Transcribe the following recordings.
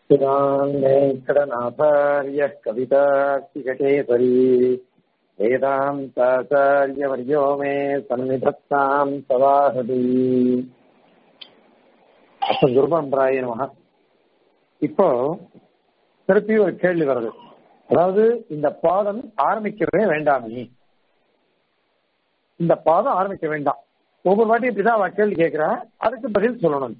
वेङ्कटनाथार्यः कवितार्तिककेसरी वेदान्ताचार्यवर्यो मे सन्निधत्ताम् सवाहதி அப்ப குருபரம்பராய நமக இப்போ திருப்பி ஒரு கேள்வி வருது அதாவது இந்த பாதம் ஆரம்பிக்கவே வேண்டாமே இந்த பாதம் ஆரம்பிக்க வேண்டாம் ஒவ்வொரு வாட்டி இப்படிதான் அவ கேள்வி கேட்கிறா அதுக்கு பதில் சொல்லணும்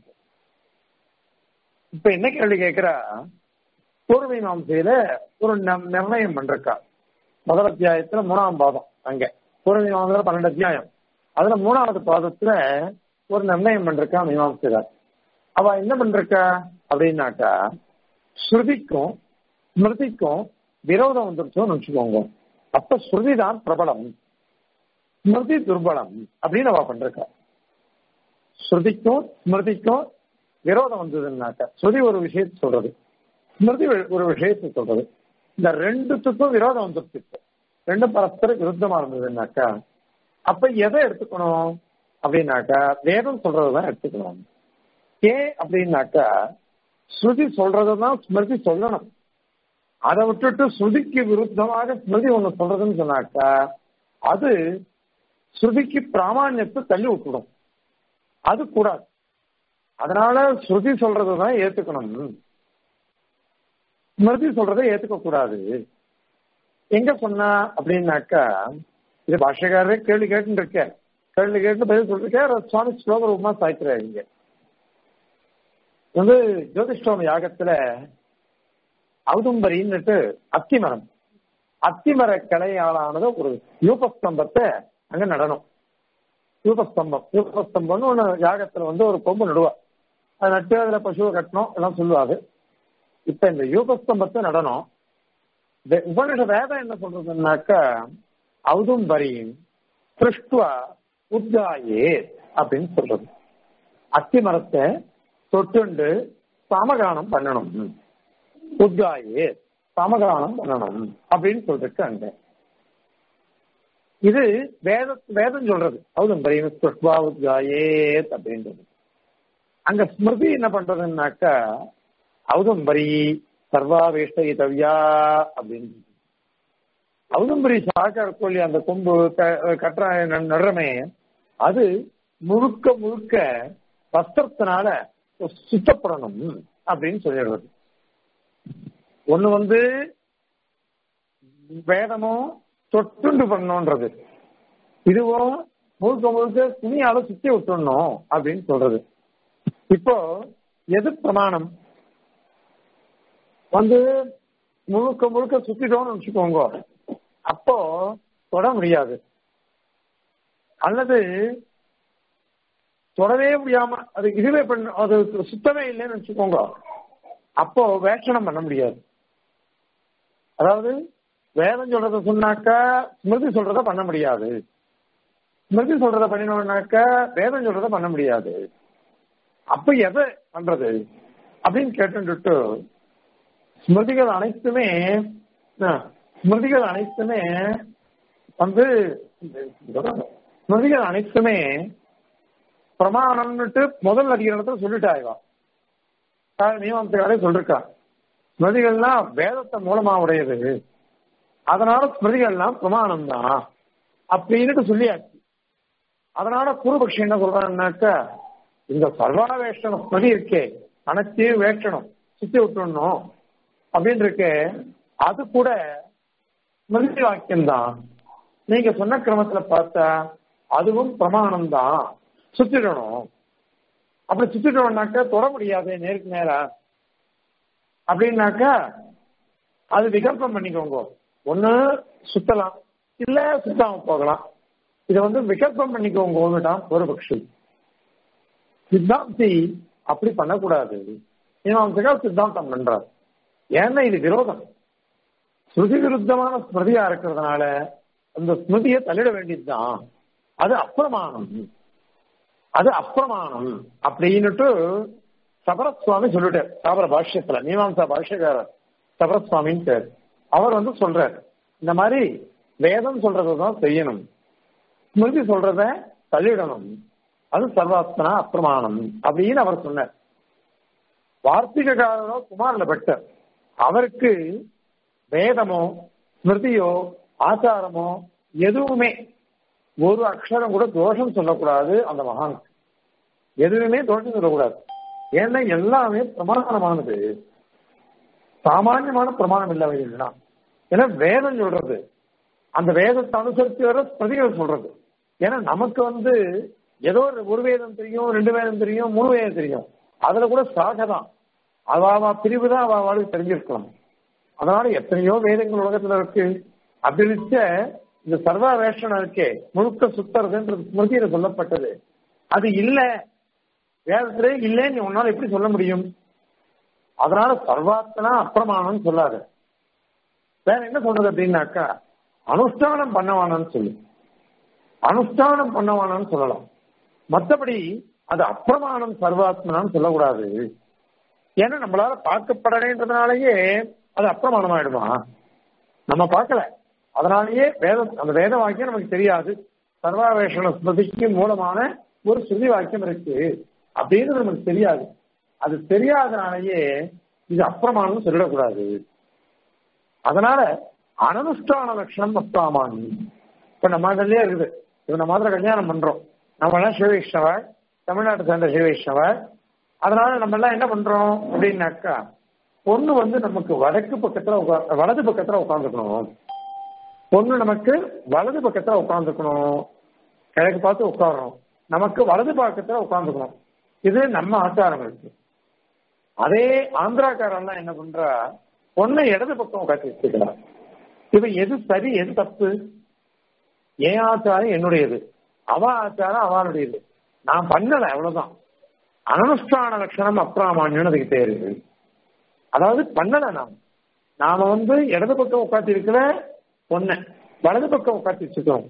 இப்ப என்ன கேள்வி கேட்கிறா பூர்வ மீமாசையில ஒரு நம்- நிர்ணயம் பண்றக்கா முதல் அத்தியாயத்துல மூணாம் பாதம் அங்க பூர்வ மீமாசையில பன்னெண்டு அத்தியாயம் அதுல மூணாவது பாதத்துல ஒரு நிர்ணயம் பண்றக்கா மீமாசையார் அவ என்ன பண்றக்கா அப்படின்னாக்கா ஸ்ருதிக்கும் ஸ்மிருதிக்கும் விரோதம் வந்துருச்சோன்னு வச்சுக்கோங்க அப்ப ஸ்ருதி தான் பிரபலம் ஸ்மிருதி துர்பலம் அப்படின்னு அவ பண்றக்கா ஸ்ருதிக்கும் ஸ்மிருதிக்கும் விரோதம் வந்ததுன்னாக்கா ஸ்ருதி ஒரு விஷயத்தை சொல்றது ஸ்மிருதி ஒரு விஷயத்தை சொல்றது இந்த ரெண்டுத்துக்கும் விரோதம் வந்துருச்சு இப்போ. ரெண்டும் பரஸ்பர விருத்தமா இருந்ததுன்னாக்கா அப்ப எதை எடுத்துக்கணும் அப்படின்னாக்கா வேதம் சொல்றதுதான் எடுத்துக்கணும் ஏன் அப்படின்னாக்கா ஸ்ருதி சொல்றதுதான் ஸ்மிருதி சொல்லணும் அதை விட்டுட்டு ஸ்ருதிக்கு விருத்தமாக ஸ்மிருதி ஒண்ணு சொல்றதுன்னு சொன்னாக்கா அது ஸ்ருதிக்கு பிராமான்யத்தை தள்ளி விட்டுடும் அது கூடாது அதனால ஸ்ருதி சொல்றதுதான் ஏத்துக்கணும் ஸ்மிருதி சொல்றதை ஏத்துக்க கூடாது எங்க சொன்னா அப்படின்னாக்கா இது பாஷகாரரே கேள்வி கேட்டு இருக்க கேள்வி கேட்டு பதில் சொல்லிருக்க சுவாமி ஸ்லோக ரூபமா சாய்க்கிறாரு இங்க வந்து ஜோதிஷ்டோம யாகத்துல ஔதும்பரின்னுட்டு அத்திமரம் அத்திமர கிளையாளானது ஒரு யூபஸ்தம்பத்தை அங்க நடனம் யூபஸ்தம்பம் யூபஸ்தம்பம்னு ஒண்ணு யாகத்துல வந்து ஒரு கொம்பு நடுவா அது நட்டு அதுல பசுவை கட்டணும் எல்லாம் சொல்லுவாரு இப்ப இந்த யூபஸ்தம்பத்தை நடனம் வே- உபனிஷ வேதம் என்ன சொல்றதுன்னாக்கா ஔதும்பரியின் திருஷ்டுவா உத்தாயே அப்படின்னு சொல்றது அத்தி மரத்தை தொட்டுண்டு சாமகானம் பண்ணணும் உத்தாயே சாமகானம் பண்ணணும் அப்படின்னு சொல்லிருக்கு அங்க இது வேத வேதம் சொல்றது ஔதும்பரியின் திருஷ்டுவா உத்தாயேத் அப்படின்றது அங்க ஸ்மிருதி என்ன பண்றதுன்னாக்கா ஔதும்பரி சர்வாவேஷ்டயிதவ்யா அப்படின்னு ஔதும்பரி சாக்கா இருக்கும் இல்லையா அந்த கொம்பு க- கட்டுற ந- நடுறமே அது முழுக்க முழுக்க வஸ்திரத்தினால சுத்தப்படணும் அப்படின்னு சொல்லிடுறது ஒண்ணு வந்து வேதமும் தொட்டுண்டு பண்ணணுன்றது இதுவும் முழுக்க முழுக்க துணியால சுத்தி விட்டுடணும் அப்படின்னு சொல்றது இப்போ எது பிரமாணம் வந்து முழுக்க முழுக்க சுத்திட்டோம்னு வச்சுக்கோங்க அப்போ தொட முடியாது அல்லது தொடவே முடியாம அது இதுவே பண்ண அது சுத்தமே இல்லைன்னு வச்சுக்கோங்க அப்போ வேஷனம் பண்ண முடியாது அதாவது வேதம் சொல்றத சொன்னாக்கா ஸ்மிருதி சொல்றத பண்ண முடியாது ஸ்மிருதி சொல்றத பண்ணினோம்னாக்கா வேதம் சொல்றத பண்ண முடியாது அப்ப எதை பண்றது அப்படின்னு கேட்டுட்டு ஸ்மிருதிகள் அனைத்துமே ஆ, ஸ்மிருதிகள் அனைத்துமே வந்து ஸ்மிருதிகள் அனைத்துமே பிரமாணம்னுட்டு முதல் அதிகாரத்துல சொல்லிட்டாய்வா மீமாசையாலே சொல்லிருக்கா ஸ்மிருதிகள்லாம் வேதத்தை மூலமா உடையது அதனால ஸ்மிருதிகள்லாம் பிரமாணம் தான் அப்படின்னுட்டு சொல்லியாச்சு அதனால குருபக்ஷி என்ன சொல்றான்னாக்கா இந்த சர்வாவேஷணம் ஸ்மிருதி இருக்கே அனைத்தையும் வேஷணும் சுத்தி விட்டுடணும் அப்படின்னு இருக்கு அது கூட ஸ்மிருதி வாக்கியம் தான் நீங்க சொன்ன கிரமத்துல பார்த்தா அதுவும் பிரமாணம் தான் சுத்திடணும் அப்படி சுத்திட்டோம்னாக்கா தொட முடியாது நேருக்கு நேரா அப்படின்னாக்கா அது விகல்பம் பண்ணிக்கோங்க ஒண்ணு சுத்தலாம் இல்ல சுத்தாம போகலாம் இதை வந்து விகல்பம் பண்ணிக்கோங்கன்னுட்டான் ஒரு பக்ஷி சித்தாந்தி அப்படி பண்ணக்கூடாது மீமாம்சகர் சித்தாந்தம் பண்றார் ஏன்னா இது விரோதம் ஸ்ருதி விருத்தமான ஸ்மிருதியா இருக்கிறதுனால அந்த ஸ்மிருதியை தள்ளிட வேண்டியதுதான் அது அப்பிரமாணம் அது அப்பிரமாணம் அப்படின்னுட்டு சபரசுவாமி சொல்லிட்டார் சாபர பாஷ்யத்துல மீமாம்சா பாஷ்யக்காரர் சபரசுவாமின்னு பேர் அவர் வந்து சொல்றார் இந்த மாதிரி வேதம் சொல்றதான் செய்யணும் ஸ்மிருதி சொல்றத தள்ளிடணும் அது சர்வாத்மனா அப்பிரமாணம் அப்படின்னு அவர் சொன்னார் வார்த்திகாரோ குமாரில பட்டர் அவருக்கு வேதமோ ஸ்மிருதியோ ஆச்சாரமோ எதுவுமே ஒரு அக்ஷரம் கூட தோஷம் சொல்லக்கூடாது அந்த மகான் எதுவுமே தோஷம் சொல்லக்கூடாது ஏன்னா எல்லாமே பிரமாணமானது சாமானியமான பிரமாணம் இல்லை இல்லைன்னா ஏன்னா வேதம் சொல்றது அந்த வேதத்தை அனுசரித்து வர பிரதிகள் சொல்றது ஏன்னா நமக்கு வந்து ஏதோ ஒரு ஒரு வேதம் தெரியும் ரெண்டு வேதம் தெரியும் மூணு வேதம் தெரியும் அதுல கூட சாக தான் அவ பிரிவு தான் அவ அவளுக்கு தெரிஞ்சிருக்கலாம் அதனால எத்தனையோ வேதங்கள் உலகத்துல இருக்கு அப்படி இருக்க இந்த சர்வ வேஷனம் இருக்கே முழுக்க சுத்தறதுன்றது ஸ்மிருதியில சொல்லப்பட்டது அது இல்ல வேதத்திலே இல்லைன்னு நீ உன்னால எப்படி சொல்ல முடியும் அதனால சர்வாத்தனா அப்பிரமாணம்னு சொல்லாது வேற என்ன சொல்றது அப்படின்னாக்கா அனுஷ்டானம் பண்ணவானான்னு சொல்லு அனுஷ்டானம் பண்ணவானான்னு சொல்லலாம் மற்றபடி அது அப்பிரமாணம் சர்வாத்மனான்னு சொல்லக்கூடாது ஏன்னா நம்மளால பார்க்கப்படலைன்றதுனாலயே அது அப்பிரமாணம் ஆயிடுமா நம்ம பார்க்கல அதனாலேயே வேத அந்த வேத வாக்கியம் நமக்கு தெரியாது சர்வாவேஷண ஸ்மிருதிக்கு மூலமான ஒரு ஸ்ருதி வாக்கியம் இருக்கு அப்படின்னு நமக்கு தெரியாது அது தெரியாதனாலேயே இது அப்பிரமாணம் சொல்லிடக்கூடாது அதனால அனனுஷ்டான லட்சணம் அப்பிராமானி இப்ப நம்ம அதுலயே இருக்குது இப்ப நம்ம மாதிரி கல்யாணம் பண்றோம் நம்ம எல்லாம் சிவவைஷ்ணவர் தமிழ்நாட்டை சேர்ந்த சிவவைஷ்ணவர் அதனால நம்ம எல்லாம் என்ன பண்றோம் அப்படின்னாக்கா பொண்ணு வந்து நமக்கு வடக்கு பக்கத்துல உக்கா வலது பக்கத்துல உட்காந்துக்கணும் பொண்ணு நமக்கு வலது பக்கத்துல உட்காந்துக்கணும் கிழக்கு பார்த்து உட்காரணும் நமக்கு வலது பக்கத்துல உட்காந்துக்கணும் இது நம்ம ஆச்சாரம் இருக்கு அதே ஆந்திராக்காரெல்லாம் என்ன பண்றா பொண்ணை இடது பக்கம் உட்காந்து வச்சுக்கிறார் இப்ப எது சரி எது தப்பு என் ஆச்சாரம் என்னுடையது அவ ஆச்சாரம் அவளுடையது நான் பண்ணல அவ்வளவுதான் அனனுஷ்டான லட்சணம் அப்பிராமான்யம் அதுக்கு பேரு அதாவது பண்ணல நாம் நாம வந்து இடது பக்கம் உட்காந்து இருக்கிற பொண்ணை வலது பக்கம் உட்காந்து வச்சுக்கிறோம்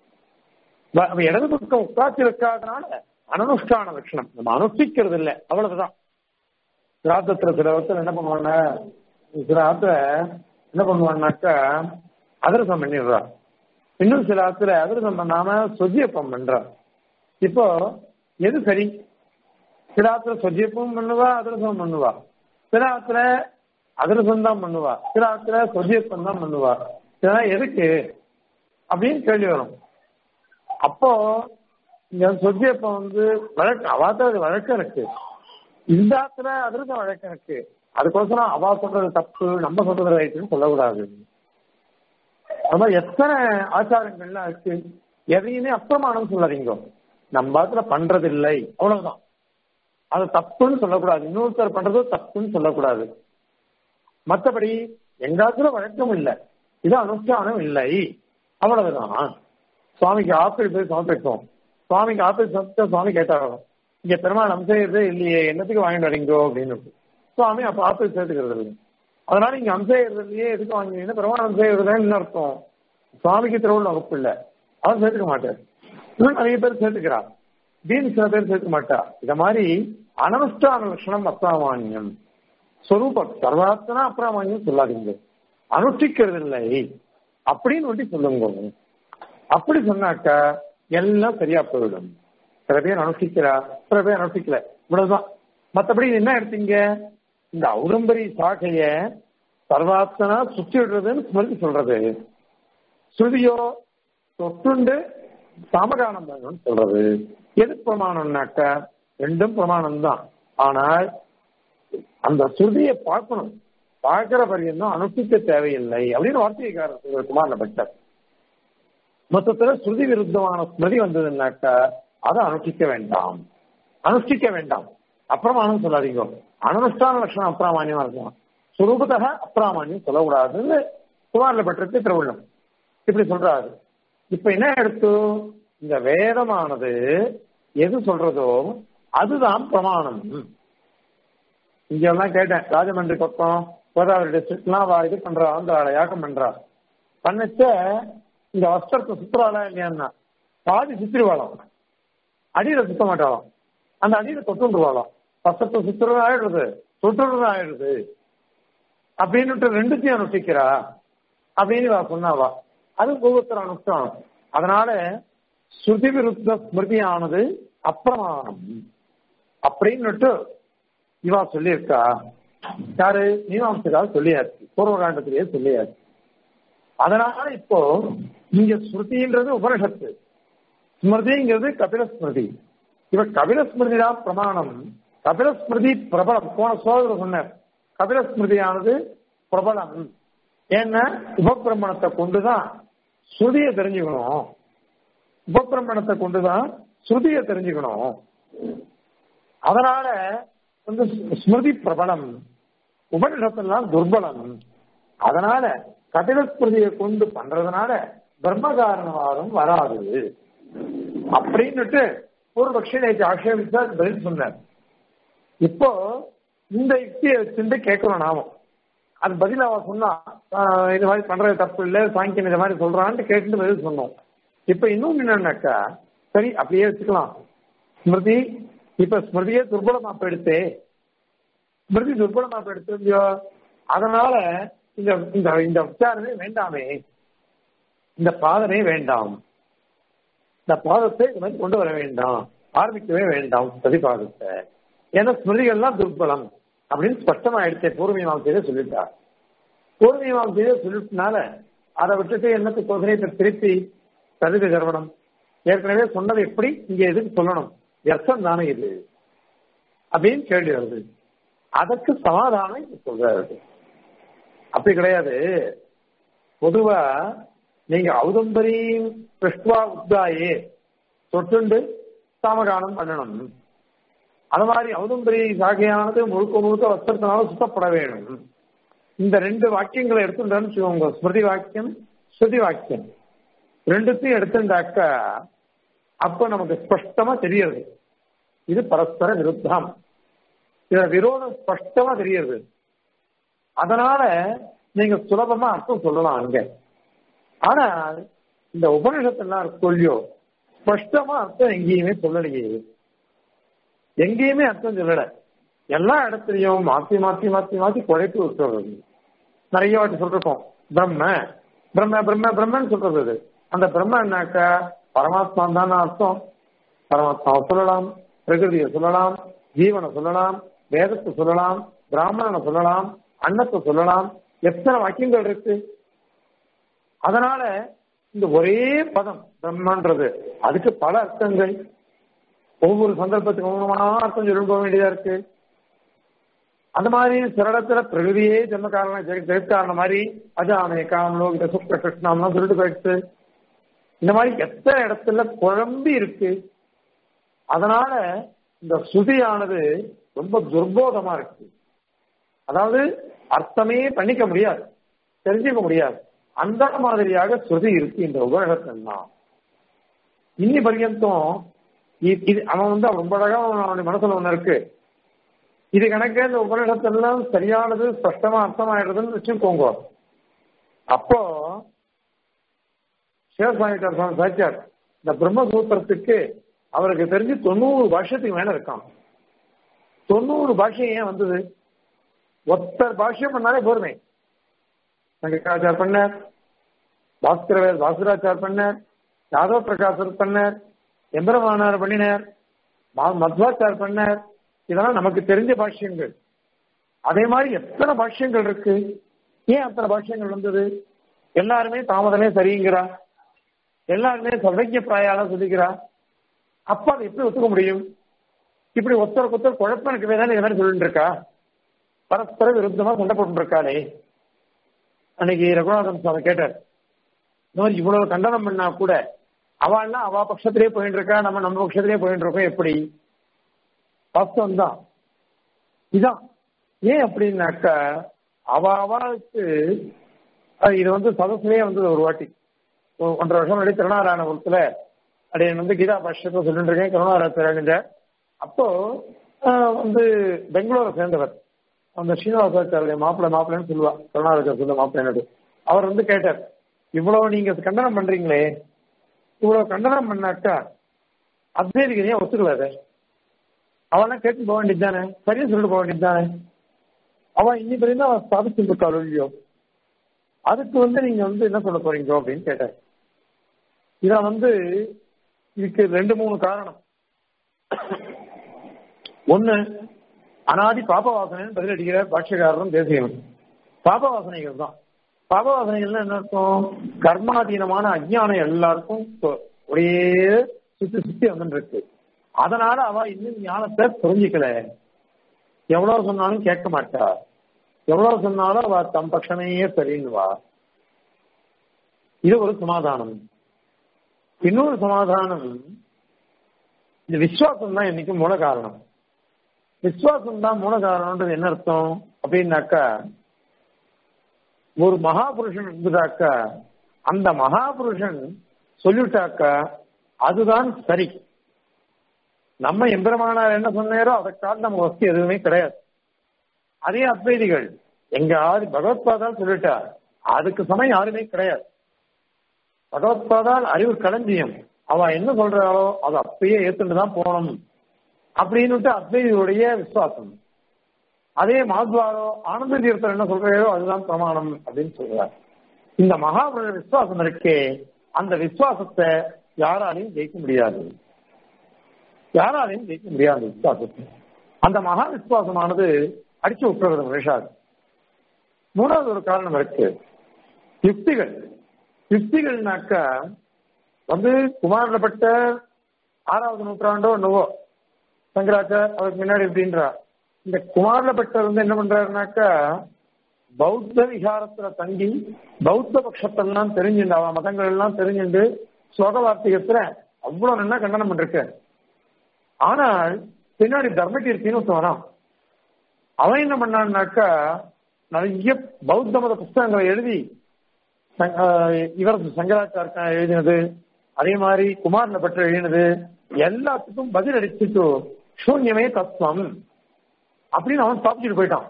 இடது பக்கம் உட்காந்து இருக்காதனால அனனுஷ்டான லட்சணம் நம்ம அனுஷ்டிக்கிறது இல்லை அவ்வளவுதான் சிராத்தத்துல சில வருஷம் என்ன பண்ணுவாங்க சில ஆத்துல என்ன பண்ணுவான்னாக்கா அதிரசம் பண்ணிடுறா இன்னும் சில ஆத்துல அதிரசம் பண்ணாம சொஜியப்பம் பண்றா இப்போ எது சரி சில ஆத்துல சொஜியப்பம் பண்ணுவா அதிரசம் பண்ணுவா சில ஆத்துல அதிரசம் தான் பண்ணுவா சில ஆத்துல சொஜியப்பம் தான் பண்ணுவா இதெல்லாம் எதுக்கு அப்படின்னு கேள்வி வரும் அப்போ இங்க சொஜியப்பம் வந்து வழக்கு அவாத்த வழக்கம் இருக்கு இந்த ஆத்துல அதிரசம் வழக்கம் இருக்கு அதுக்கோசரம் அவா சொல்றது தப்பு நம்ம சொல்றது ரைட்டுன்னு சொல்லக்கூடாது அது மாதிரி எத்தனை ஆச்சாரங்கள்லாம் இருக்கு எதையுமே அப்பிரமாணம் சொல்லாதீங்க நம்ம ஆத்துல பண்றது இல்லை அவ்வளவுதான் அது தப்புன்னு சொல்லக்கூடாது இன்னொருத்தர் பண்றது தப்புன்னு சொல்லக்கூடாது மற்றபடி எங்காத்துல வழக்கம் இல்லை இது அனுஷ்டானம் இல்லை அவ்வளவுதான் சுவாமிக்கு ஆப்பிள் போய் சமர்ப்பிப்போம் சுவாமிக்கு ஆப்பிள் சமர்ப்பிச்சா சுவாமி கேட்டாரோ இங்க பெருமாள் அம்சையதே இல்லையே என்னத்துக்கு வாங்கிட்டு வரீங்கோ அப்படின்னு சுவாமி அப்ப ஆப்பிள் சேர்த்துக்கிறது இல்லை அதனால இங்க அம்சையறதுலயே எதுக்கு வாங்குவீங்கன்னா பெருமாள் அம்சையறதுன்னு அர்த்தம் சுவாமிக்கு திருவுள்ள வகுப்பு இல்லை அவன் சேர்த்துக்க மாட்டார் இன்னும் நிறைய பேர் சேர்த்துக்கிறார் தீன் சில பேர் சேர்த்துக்க மாட்டா இத மாதிரி அனனுஷ்டான லட்சணம் அப்பிராமானியம் சொரூபம் சர்வாத்தனா அப்பிராமானியம் சொல்லாதீங்க அனுஷ்டிக்கிறது இல்லை அப்படின்னு ஒட்டி சொல்லுங்க அப்படி சொன்னாக்கா எல்லாம் சரியா போயிடும் சில பேர் அனுஷ்டிக்கிறா சில பேர் அனுஷ்டிக்கல இவ்வளவுதான் மற்றபடி என்ன எடுத்தீங்க இந்த ஔரம்பரி சாகைய சர்வாத்தனா சுற்றி விடுறதுன்னு ஸ்மிருதி சொல்றது ஸ்ருதியோ தொட்டுண்டு சமகானம் பண்ணணும்னு சொல்றது எது பிரமாணம்னாக்கா ரெண்டும் பிரமாணம் தான் ஆனால் அந்த ஸ்ருதியை பார்க்கணும் பார்க்கிற பரியந்தம் அனுஷ்டிக்க தேவையில்லை அப்படின்னு வார்த்தைக்காரர் குமார் பட்டர் மொத்தத்துல ஸ்ருதி விருத்தமான ஸ்மிருதி வந்ததுன்னாக்கா அதை அனுஷ்டிக்க வேண்டாம் அனுஷ்டிக்க வேண்டாம் அப்பிரமாணம் சொல்லாதீங்க அனுஷ்டான லட்சணம் அப்பிராமானியமா இருக்கலாம் சுரூபத்தக அப்பிராமானியம் சொல்லக்கூடாதுன்னு குமாரில பட்டருக்கு திருவிழம் இப்படி சொல்றாரு இப்ப என்ன எடுத்து இந்த வேதமானது எது சொல்றதோ அதுதான் பிரமாணம் இங்க எல்லாம் கேட்டேன் ராஜமன்றி பக்கம் கோதாவரி டிஸ்ட்ரிக்ட்லாம் இது பண்றா ஆந்திரால யாக்கம் பண்றா பண்ணச்ச இந்த வஸ்திரத்தை சுத்துறாளா இல்லையான்னா பாதி சுத்திருவாளாம் அடியில சுத்த மாட்டாளாம் அந்த அடியில தொட்டுருவாளாம் வஸ்திரத்தை சுத்துறது ஆயிடுறது தொட்டுறது ஆயிடுது அப்படின்னு ரெண்டுத்தையும் அனுஷ்டிக்கிறா அப்படின்னு சொன்னாவா அது ஒவ்வொருத்தர் அனுஷ்டானம் அதனால ஸ்ருதி விருத்த ஸ்மிருதியானது அப்பிரமாணம் அப்படின்னுட்டு இவா சொல்லியிருக்கா யாரு மீமாம்சக்காக சொல்லியாச்சு பூர்வகாண்டத்திலேயே சொல்லியாச்சு அதனால இப்போ இங்க ஸ்மிருதின்றது உபனிஷத்து ஸ்மிருதிங்கிறது கபில ஸ்மிருதி இவ கபில ஸ்மிருதி தான் பிரமாணம் கபில ஸ்மிருதி பிரபலம் போன சோதர சொன்னார் கபில ஸ்மிருதியானது பிரபலம் ஏன்னா உபபிரமணத்தை கொண்டுதான் ஸ்ருதியை தெரிஞ்சுக்கணும் உபபிரமணத்தை கொண்டுதான் ஸ்ருதியை தெரிஞ்சுக்கணும் அதனால வந்து ஸ்மிருதி பிரபலம் உபனிஷத்தெல்லாம் துர்பலம் அதனால கபில ஸ்மிருதியை கொண்டு பண்றதுனால பிரம்மகாரணவாதம் வராது அப்படின்னுட்டு பூர்வபக்ஷி நேற்று ஆட்சேபிச்சா பதில் சொன்னார் இப்போ இந்த யுக்தியை வச்சுட்டு கேட்கிறோம் நாமும் அது பதில் அவ சொன்னா ஆஹ் இது மாதிரி பண்றது தப்பு இல்லை சாங்கியம் இந்த மாதிரி சொல்றான்ட்டு கேட்டு பதில் சொன்னோம் இப்ப இன்னும் என்னன்னாக்கா சரி அப்படியே வச்சுக்கலாம் ஸ்மிருதி இப்ப ஸ்மிருதியே துர்பலமா போயிடுத்தே ஸ்மிருதி துர்பலமா போயிடுத்து அதனால இந்த இந்த இந்த விசாரணை வேண்டாமே இந்த பாதனை வேண்டாம் இந்த பாதத்தை இந்த மாதிரி கொண்டு வர வேண்டாம் ஆரம்பிக்கவே வேண்டாம் பிரதிபாதத்தை ஏன்னா ஸ்மிருதிகள்லாம் துர்பலம் அப்படின்னு ஸ்பஷ்டமா எடுத்தே பூர்வீமாசையில சொல்லிட்டார் பூர்வீமாசையில சொல்லிட்டனால அதை விட்டுட்டு என்னத்துக்கு சோதனை இப்ப திருப்பி சதித கர்வனம் ஏற்கனவே சொன்னது எப்படி இங்க எதுக்கு சொல்லணும் வியர்த்தம் தானே இது அப்படின்னு கேள்வி வருது அதற்கு சமாதானம் இப்ப சொல்றாரு அப்படி கிடையாது பொதுவா நீங்க ஔதம்பரியும் பிருஷ்டுவா உத்தாயே தொட்டுண்டு சாமகானம் பண்ணணும் அது மாதிரி ஔதம்பரி சாகையானது முழுக்க முழுக்க வஸ்திரத்தினால சுத்தப்பட வேணும் இந்த ரெண்டு வாக்கியங்களை எடுத்துட்டோம்னு வச்சுக்கோங்க ஸ்மிருதி வாக்கியம் ஸ்ருதி வாக்கியம் ரெண்டுத்தையும் எடுத்துட்டாக்கா அப்ப நமக்கு ஸ்பஷ்டமா தெரியுது இது பரஸ்பர விருத்தம் இதுல விரோதம் ஸ்பஷ்டமா தெரியுது அதனால நீங்க சுலபமா அர்த்தம் சொல்லலாம் அங்க ஆனா இந்த உபநிஷத்தெல்லாம் சொல்லியோ ஸ்பஷ்டமா அர்த்தம் எங்கேயுமே சொல்லலையே எங்கேயுமே அர்த்தம் சொல்லல எல்லா இடத்துலயும் மாத்தி மாத்தி மாத்தி மாத்தி குழைப்பு விட்டுறது நிறைய வாட்டி சொல்றோம் பிரம்ம பிரம்ம பிரம்ம பிரம்மன்னு சொல்றது அது அந்த பிரம்ம என்னாக்கா பரமாத்மா தான் அர்த்தம் பரமாத்மாவை சொல்லலாம் பிரகிருதியை சொல்லலாம் ஜீவனை சொல்லலாம் வேதத்தை சொல்லலாம் பிராமணனை சொல்லலாம் அன்னத்தை சொல்லலாம் எத்தனை வாக்கியங்கள் இருக்கு அதனால இந்த ஒரே பதம் பிரம்மன்றது அதுக்கு பல அர்த்தங்கள் ஒவ்வொரு சந்தர்ப்பத்துக்கு ஒவ்வொருமான அர்த்தம் சொல்லி போக வேண்டியதா இருக்கு அந்த மாதிரி சிரடத்துல பிரகிருதியே ஜென்ம காரணம் ஜெகத் காரணம் மாதிரி அஜாமே காமலோகித சுப்ர கிருஷ்ணாம்லாம் சொல்லிட்டு போயிடுச்சு இந்த மாதிரி எத்தனை இடத்துல குழம்பி இருக்கு அதனால இந்த ஸ்ருதியானது ரொம்ப துர்போதமா இருக்கு அதாவது அர்த்தமே பண்ணிக்க முடியாது தெரிஞ்சுக்க முடியாது அந்த மாதிரியாக ஸ்ருதி இருக்கு இந்த உபநிஷத்தெல்லாம் இன்னி பர்யந்தம் இது அவன் வந்து ரொம்ப அழகா அவனுடைய மனசுல ஒண்ணு இருக்கு இது கணக்கே இந்த உபநிஷத்தெல்லாம் சரியானது ஸ்பஷ்டமா அர்த்தமாயிடுதுன்னு வச்சுக்கோங்க அப்போ சிவசாமிக்கார் சுவாமி சாச்சார் இந்த பிரம்மசூத்திரத்துக்கு அவருக்கு தெரிஞ்சு தொண்ணூறு பாஷ்யத்துக்கு மேல இருக்கான் தொண்ணூறு பாஷ்யம் ஏன் வந்தது ஒத்தர் பாஷ்யம் பண்ணாலே போருமே சங்கராச்சார் பண்ணார் பாஸ்கரவேர் பாஸ்கராச்சார் பண்ணார் யாதவ பிரகாசர் பண்ணார் எம்பரமானார் பண்ணினார் மத்வாச்சார் பண்ணார் இதெல்லாம் நமக்கு தெரிஞ்ச பாஷ்யங்கள் அதே மாதிரி எத்தனை பாஷ்யங்கள் இருக்கு ஏன் அத்தனை பாஷ்யங்கள் வந்தது எல்லாருமே தாமதமே சரிங்கிறா எல்லாருமே சர்வஜ பிராயால சொல்லிக்கிறா அப்ப அதை எப்படி ஒத்துக்க முடியும் இப்படி ஒருத்தருக்கு ஒருத்தர் குழப்பம் இருக்கவே தானே இந்த மாதிரி சொல்லிட்டு இருக்கா பரஸ்பர விருத்தமா சண்டை போட்டு இருக்காளே அன்னைக்கு ரகுநாதன் சுவாமி கேட்டார் இந்த மாதிரி இவ்வளவு கண்டனம் பண்ணா கூட அவள்லாம் அவ பட்சத்திலே போயிட்டு இருக்கா நம்ம நம்ம பட்சத்திலே போயிட்டு இருக்கோம் எப்படி வாஸ்தவம் தான் இதான் ஏன் அப்படின்னாக்கா அவ அவளுக்கு இது வந்து சதசுலயே வந்தது ஒரு வாட்டி ஒன்றரை வருஷம் முன்னாடி திருநாராயணபுரத்துல அப்படின்னு வந்து கீதா பாஷ்யத்தை சொல்லிட்டு இருக்கேன் கருணாராயண அப்போ வந்து பெங்களூரை சேர்ந்தவர் அந்த ஸ்ரீனிவாசாச்சாரிய மாப்பிள்ளை மாப்பிள்ளைன்னு சொல்லுவா கருணாராஜர் சொல்ல மாப்பிள்ளை அவர் வந்து கேட்டார் இவ்வளவு நீங்க கண்டனம் பண்றீங்களே இவ்வளவு கண்டனம் பண்ணாக்கா அத்வைதிக்கு ஏன் ஒத்துக்கல அதை அவெல்லாம் கேட்டு போக வேண்டியது தானே சரியா சொல்லிட்டு போக வேண்டியது தானே அவன் இன்னி வரையும் அவன் ஸ்தாபிச்சுட்டு இருக்காள் இல்லையோ அதுக்கு வந்து நீங்க வந்து என்ன சொல்ல போறீங்க அப்படின்னு கேட்டார் இத வந்து இதுக்கு ரெண்டு மூணு காரணம் ஒண்ணு அனாதி பாப வாசனைன்னு பதில் அடிக்கிற பாட்சியக்காரரும் தேசியம் பாப வாசனைகள் தான் பாப வாசனைகள்னா என்ன அர்த்தம் கர்மாதீனமான அஜ்ஞானம் எல்லாருக்கும் தொ- ஒரே சுத்தி சுத்தி வந்துட்டு இருக்கு அதனால அவ இன்னும் ஞானத்தை புரிஞ்சிக்கல எவ்வளவு சொன்னாலும் கேட்க மாட்டா எவ்வளவு சொன்னாலும் அவ தம் பட்சமையே சரின்னுவா இது ஒரு சமாதானம் இன்னொரு சமாதானம் இந்த விசுவாசம் தான் இன்னைக்கு மூல காரணம் விசுவாசம் தான் மூல காரணம்ன்றது என்ன அர்த்தம் அப்படின்னாக்கா ஒரு மகாபுருஷன் இருந்ததாக்கா அந்த மகாபுருஷன் சொல்லிட்டாக்கா அதுதான் சரி நம்ம எம்பெருமானார் என்ன சொன்னாரோ அதற்காக நம்ம வசதி எதுவுமே கிடையாது அதே அத்வைதிகள் எங்க ஆதி பகவத்பாதால் சொல்லிட்டார் அதுக்கு சமயம் யாருமே கிடையாது பகவத்பாதால் அறிவு களஞ்சியம் அவ என்ன சொல்றாளோ அதை அப்பயே ஏத்துட்டு தான் போகணும் அப்படின்னுட்டு அத்வைதிகளுடைய விசுவாசம் அதே மாத்வாரோ ஆனந்த தீர்த்தர் என்ன சொல்றாரோ அதுதான் பிரமாணம் அப்படின்னு சொல்றார் இந்த மகாபுருஷ விசுவாசம் இருக்கே அந்த விசுவாசத்தை யாராலையும் ஜெயிக்க முடியாது யாராலையும் ஜெயிக்க முடியாது அந்த விசுவாசத்தை அந்த மகா விசுவாசமானது அடிச்சு விட்டுறது மனுஷாது மூணாவது ஒரு காரணம் இருக்கு யுக்திகள் யுக்திகள்னாக்க வந்து குமாரப்பட்ட ஆறாவது நூற்றாண்டோ என்னவோ சங்கராச்சார் அதுக்கு முன்னாடி எப்படின்றா இந்த குமாரப்பட்டர் வந்து என்ன பண்றாருனாக்கா பௌத்த விகாரத்துல தங்கி பௌத்த பட்சத்தெல்லாம் தெரிஞ்சுண்டு அவன் மதங்கள் எல்லாம் தெரிஞ்சுண்டு ஸ்லோக வார்த்திகத்துல அவ்வளவு நல்லா கண்டனம் பண்ணிருக்க ஆனால் பின்னாடி தர்மகீர்த்தின்னு ஒருத்தவனாம் அவன் என்ன பண்ணான்னாக்கா நிறைய பௌத்த மத புஸ்தகங்களை எழுதி சங்க- ஆஹ் இவர் சங்கராச்சார எழுதினது அதே மாதிரி குமாரனை பற்றி எழுதினது எல்லாத்துக்கும் பதில் அடிச்சுட்டு சூன்யமே தத்துவம் அப்படின்னு அவன் ஸ்தாபிச்சுட்டு போயிட்டான்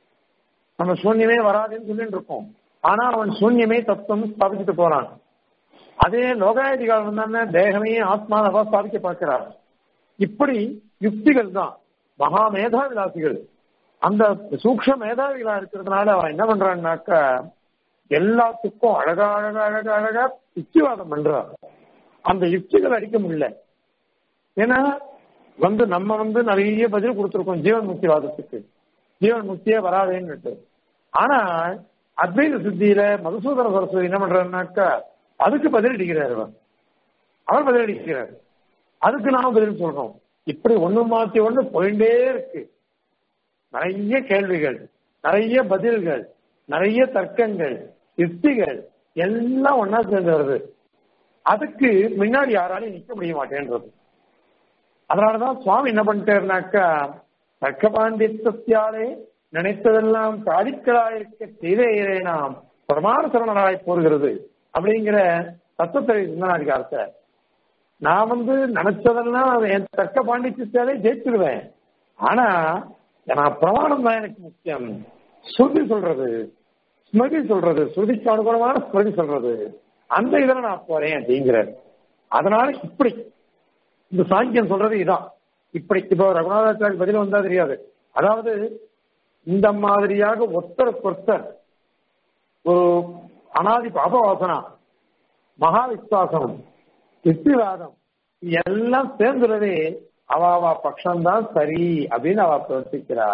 நம்ம சூன்யமே வராதுன்னு சொல்லிட்டு இருக்கோம் ஆனா அவன் சூன்யமே தத்துவம் ஸ்தாபிச்சுட்டு போறான் அதே லோகாயதிகால் வந்தானே தேகமே ஆத்மானவா ஸ்தாபிக்க பார்க்கிறார் இப்படி யுக்திகள் தான் மகா மேதாவிலாசிகள் அந்த சூக்ஷ மேதாவிகளா இருக்கிறதுனால அவன் என்ன பண்றான்னாக்கா எல்லாத்துக்கும் அழகா அழகா அழகா அழகா யுக்திவாதம் பண்றான் அந்த யுக்திகள் அடிக்க முடியல ஏன்னா வந்து நம்ம வந்து நிறைய பதில் கொடுத்துருக்கோம் ஜீவன் முக்திவாதத்துக்கு ஜீவன் முக்தியே வராதேன்னு ஆனா அத்வைத சித்தியில மதுசூதன சரஸ்வதி என்ன பண்றாருனாக்கா அதுக்கு பதில் அடிக்கிறார் அவர் அவர் பதில் அடிக்கிறார் அதுக்கு நாம பதில் சொல்றோம் இப்படி ஒண்ணு மாத்தி ஒண்ணு போயிட்டே இருக்கு நிறைய கேள்விகள் நிறைய பதில்கள் நிறைய தர்க்கங்கள் யுக்திகள் எல்லாம் ஒன்னா சேர்ந்து வருது அதுக்கு முன்னாடி யாராலையும் நிக்க முடிய மாட்டேன்றது அதனாலதான் சுவாமி என்ன பண்ணிட்டாருனாக்கா தர்க்க பாண்டித்யாலே நினைத்ததெல்லாம் சாதிக்கலாயிருக்க செய்தே நாம் பிரமாண சரணராய் போகிறது அப்படிங்கிற தத்துவத்தை சிந்தனாதிகாரத்தை நான் வந்து நினைச்சதெல்லாம் என் தர்க்க பாண்டித்யாலே ஜெயிச்சிருவேன் ஆனா நான் பிரமாணம் தான் எனக்கு முக்கியம் ஸ்ருதி சொல்றது ஸ்மிருதி சொல்றது ஸ்ருதிக்கு அனுகுணமான ஸ்மிருதி சொல்றது அந்த இதுல நான் போறேன் அப்படிங்கிறார் அதனால இப்படி இந்த சாங்கியம் சொல்றது இதான் இப்படி இப்போ ரகுநாதாச்சாரி பதில் வந்தா தெரியாது அதாவது இந்த மாதிரியாக ஒருத்தருக்கொருத்தர் ஒரு அனாதி பாபவாசனா மகா விஸ்வாசம் யுக்திவாதம் இது எல்லாம் சேர்ந்துறதே அவ அவ பட்சம்தான் சரி அப்படின்னு அவ பிரவர்த்திக்கிறா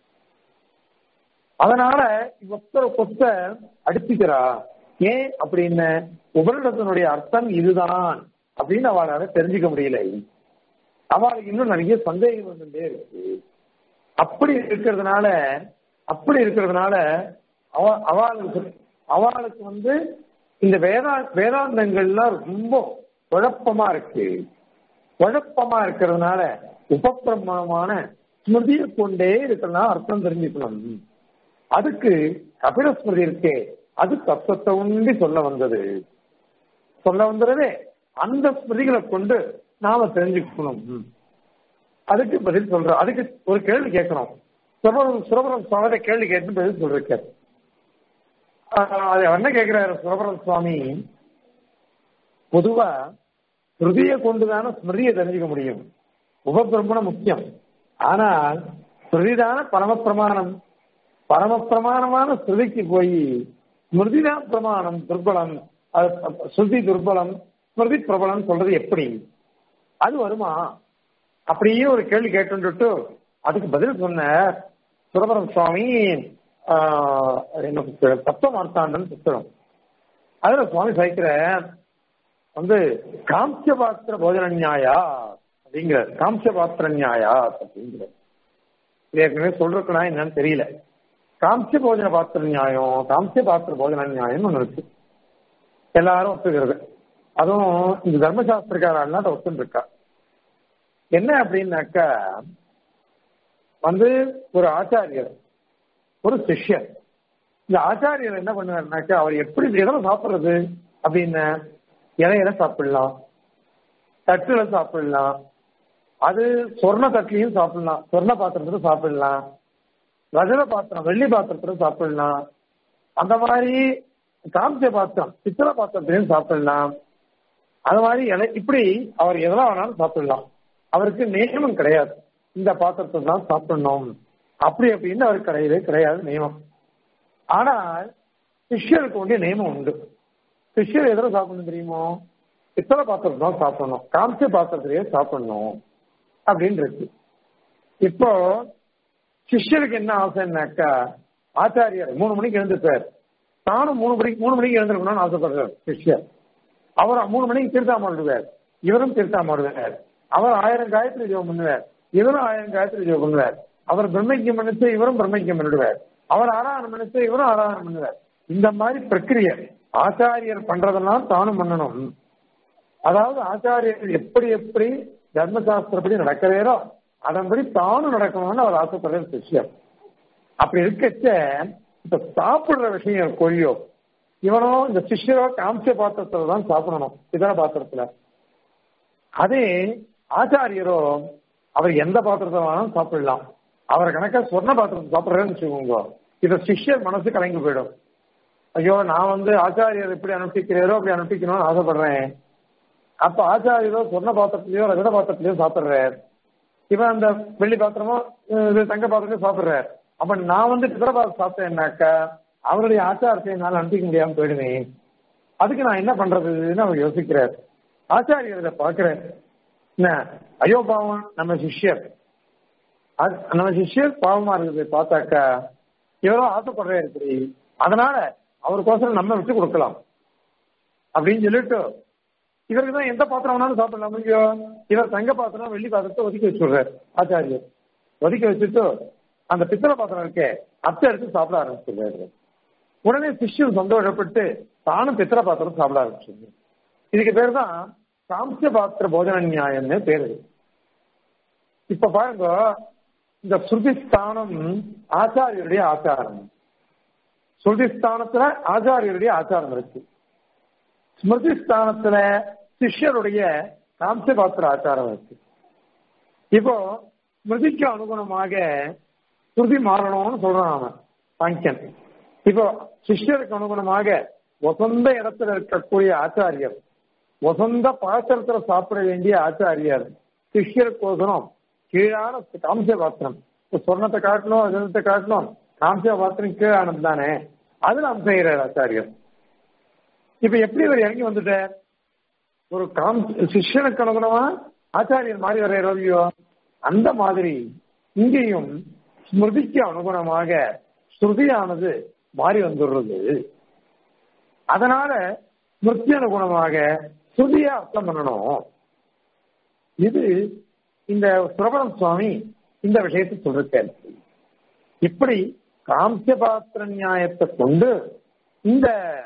அதனால ஒருத்தருக்கொத்த அடிச்சுக்கிறா ஏன் அப்படின்னு உபரிடத்தினுடைய அர்த்தம் இதுதான் அப்படின்னு அவளால தெரிஞ்சுக்க முடியல அவளுக்கு இன்னும் நிறைய சந்தேகம் வந்துட்டே இருக்கு அப்படி இருக்கிறதுனால அப்படி இருக்கிறதுனால அவ அவளுக்கு அவளுக்கு வந்து இந்த வேதா வேதாந்தங்கள்லாம் ரொம்ப குழப்பமா இருக்கு குழப்பமா இருக்கிறதுனால உபப்பிரமான ஸ்மிருதியை கொண்டே இருக்கிறதுனால அர்த்தம் தெரிஞ்சுக்கணும் அதுக்கு கபில ஸ்மிருதி இருக்கே அது தத்துவத்தை உண்டி சொல்ல வந்தது சொல்ல வந்ததே அந்த ஸ்மிருதிகளை கொண்டு நாம தெரிஞ்சுக்கணும் அதுக்கு பதில் சொல்றோம் அதுக்கு ஒரு கேள்வி கேட்கணும் சுரபரம் சுரபரம் சுவாமி கேள்வி கேட்டு பதில் சொல்றாரு அது என்ன கேட்கிறாரு சுரபரம் சுவாமி பொதுவா ஸ்ருதியை கொண்டுதான ஸ்மிருதியை தெரிஞ்சுக்க முடியும் உபபிரமணம் முக்கியம் ஆனால் ஸ்ருதிதான பரமப்பிரமாணம் பரமப்பிரமாணமான ஸ்ருதிக்கு போய் ஸ்மிருதிதான் பிரமாணம் துர்பலம் ஸ்ருதி துர்பலம் ஸ்மிருதி பிரபலம் சொல்றது எப்படி அது வருமா அப்படியே ஒரு கேள்வி கேட்டுட்டு அதுக்கு பதில் சொன்ன சுரபரம் சுவாமி ஆஹ், என்ன புத்தகம் தத்துவ மார்த்தாண்டன் புத்தகம் அதுல சுவாமி சாய்க்கிற வந்து காம்சிய பாத்திர போஜன நியாயா அப்படிங்கிற காம்சிய பாத்திர நியாயா அப்படிங்கிற இது ஏற்கனவே சொல்றதுக்குனா என்னன்னு தெரியல காம்சிய போஜன பாத்திர நியாயம் காம்சிய பாத்திர போஜன நியாயம் ஒண்ணு இருக்கு எல்லாரும் ஒத்துக்கிறது அதுவும் இந்த தர்மசாஸ்திரக்காரெல்லாம் அதை ஒத்துன்னு இருக்கா என்ன அப்படின்னாக்கா வந்து ஒரு ஆச்சாரியர் ஒரு சிஷ்யர் இந்த ஆச்சாரியர் என்ன பண்ணுவாருனாக்கா அவர் எப்படி எதில் சாப்பிடுறது அப்படின்னு இலையில சாப்பிடலாம் தட்டுல சாப்பிடலாம் அது சொர்ண தட்டுலையும் சாப்பிடலாம் சொர்ண பாத்திரத்துல சாப்பிடலாம் ரஜத பாத்திரம் வெள்ளி பாத்திரத்துல சாப்பிடலாம் அந்த மாதிரி காமிச்ச பாத்திரம் பித்தளை பாத்திரத்திலையும் சாப்பிடலாம் அது மாதிரி இலை இப்படி அவர் எதெல்லாம் வேணாலும் சாப்பிடலாம் அவருக்கு நியமம் கிடையாது இந்த பாத்திரத்தை தான் சாப்பிடணும் அப்படி அப்படின்னு அவருக்கு கிடையவே கிடையாது நியமம் ஆனால் சிஷ்யருக்கு வேண்டிய நியமம் உண்டு சிஷ்யர் எதில் சாப்பிடணும் தெரியுமோ பித்தளை பாத்திரத்தை தான் சாப்பிடணும் காமிச்ச பாத்திரத்திலேயே சாப்பிடணும் அப்படின்னு இருக்கு இப்போ சிஷ்யருக்கு என்ன ஆசைன்னாக்கா ஆச்சாரியர் மூணு மணிக்கு எழுந்துட்டார் தானும் மூணு மணிக்கு மூணு மணிக்கு எழுந்திருக்கணும்னு ஆசைப்படுறார் சிஷ்யர் அவர் மூணு மணிக்கு தீர்த்தாமாடுவார் இவரும் தீர்த்தாமாடுவார் அவர் ஆயிரம் காயத்ரி ஜெபம் பண்ணுவார் இவரும் ஆயிரம் காயத்ரி ஜெபம் பண்ணுவார் அவர் பிரம்மக்கியம் பண்ணிச்சு இவரும் பிரம்மக்கியம் பண்ணிடுவார் அவர் ஆராதனம் பண்ணிச்சு இவரும் ஆராதனம் பண்ணுவார் இந்த மாதிரி பிரக்கிரிய ஆச்சாரியர் பண்றதெல்லாம் தானும் பண்ணணும் அதாவது ஆச்சாரியர் எப்படி எப்படி தர்மசாஸ்திரப்படி நடக்கிறேரோ அதன்படி தானும் நடக்கணும்னு அவர் ஆசைப்படுற சிஷ்யம் அப்படி இருக்கச்ச இப்ப சாப்பிடுற விஷயம் கொழியோ இவனும் இந்த சிஷ்யரோ காமிச்ச பாத்திரத்துல தான் சாப்பிடணும் இதர பாத்திரத்துல அதே ஆச்சாரியரோ அவர் எந்த பாத்திரத்தை வேணாலும் சாப்பிடலாம் அவர் கணக்கா சொர்ண பாத்திரத்தை சாப்பிடுறேன்னு வச்சுக்கோங்க இத சிஷ்யர் மனசு கலங்கி போயிடும் ஐயோ நான் வந்து ஆச்சாரியர் எப்படி அனுப்பிக்கிறேரோ அப்படி அனுப்பிக்கணும்னு ஆசைப்படுறேன் அப்ப ஆச்சாரியரோ சொர்ண பாத்திரத்திலயோ ரகத பாத்திரத்திலயோ சாப்பிடுறார் இவன் அந்த வெள்ளி பாத்திரமோ இது தங்க பாத்திரமோ சாப்பிடுறார் அப்ப நான் வந்து பிதர பாத்திரம் சாப்பிட்டேன்னாக்கா அவருடைய ஆச்சாரத்தை என்னால் அனுப்பிக்க முடியாம போயிடுவேன் அதுக்கு நான் என்ன பண்றதுன்னு அவர் யோசிக்கிறார் ஆச்சாரியர் இதை பார்க்கிறார் என்ன ஐயோ பாவம் நம்ம சிஷ்யர் அது நம்ம சிஷ்யர் பாவமா இருக்குது பார்த்தாக்கா இவரோ ஆசைப்படுறாரு இப்படி அதனால அவருக்கோசரம் நம்ம விட்டு கொடுக்கலாம் அப்படின்னு சொல்லிட்டு இவருக்கு தான் எந்த பாத்திரம் வேணாலும் சாப்பிடலாம் ஐயோ இவர் தங்க பாத்திரம் வெள்ளி பாத்திரத்தை ஒதுக்கி வச்சுடுறாரு ஆச்சாரியர் ஒதுக்கி வச்சுட்டு அந்த பித்தளை பாத்திரம் இருக்கே அத்தை எடுத்து சாப்பிட ஆரம்பிச்சிடுறாரு உடனே சிஷ்யன் சந்தோஷப்பட்டு தானும் பித்தளை பாத்திரம் சாப்பிட ஆரம்பிச்சிருங்க இதுக்கு பேர் தான் காம்சிய பாத்திர போஜன நியாயம்னு பேரு இப்ப பாருங்க இந்த ஸ்ருதிஸ்தானம் ஆச்சாரியருடைய ஆச்சாரம் ஸ்ருதிஸ்தானத்துல ஆச்சாரியருடைய ஆச்சாரம் இருக்கு ஸ்மிருதி ஸ்தானத்துல சிஷ்யருடைய காம்சிய பாத்திர ஆச்சாரம் இருக்கு இப்போ ஸ்மிருதிக்கு அனுகுணமாக ஸ்ருதி மாறணும்னு சொல்றான் அவன் சாங்கியன் இப்போ சிஷ்யருக்கு அனுகுணமாக வசந்த இடத்துல இருக்கக்கூடிய ஆச்சாரியர் வசந்த பாத்திரத்துல சாப்பிட வேண்டிய ஆச்சாரியர் சிஷ்யருக்கோசரம் கீழான காம்சிய பாத்திரம் சொர்ணத்தை காட்டணும் அதனத்தை காட்டணும் காம்சிய பாத்திரம் கீழானது தானே அதுல நாம் செய்கிறார் ஆச்சாரியர் இப்ப எப்படி இவர் இறங்கி வந்துட்டார் ஒரு காம் சிஷ்யனுக்கு அனுகுணமா ஆச்சாரியர் மாறி வர ரவியோ அந்த மாதிரி இங்கேயும் ஸ்மிருதிக்கு அனுகுணமாக ஸ்ருதியானது மாறி வந்துடுறது அதனால ஸ்மிருதி அனுகுணமாக ஸ்ருதிய அர்த்தம் பண்ணணும் இது இந்த சுரபரம் சுவாமி இந்த விஷயத்தை சொல்லிருக்காரு இப்படி காம்சிய பாத்திர நியாயத்தை கொண்டு இந்த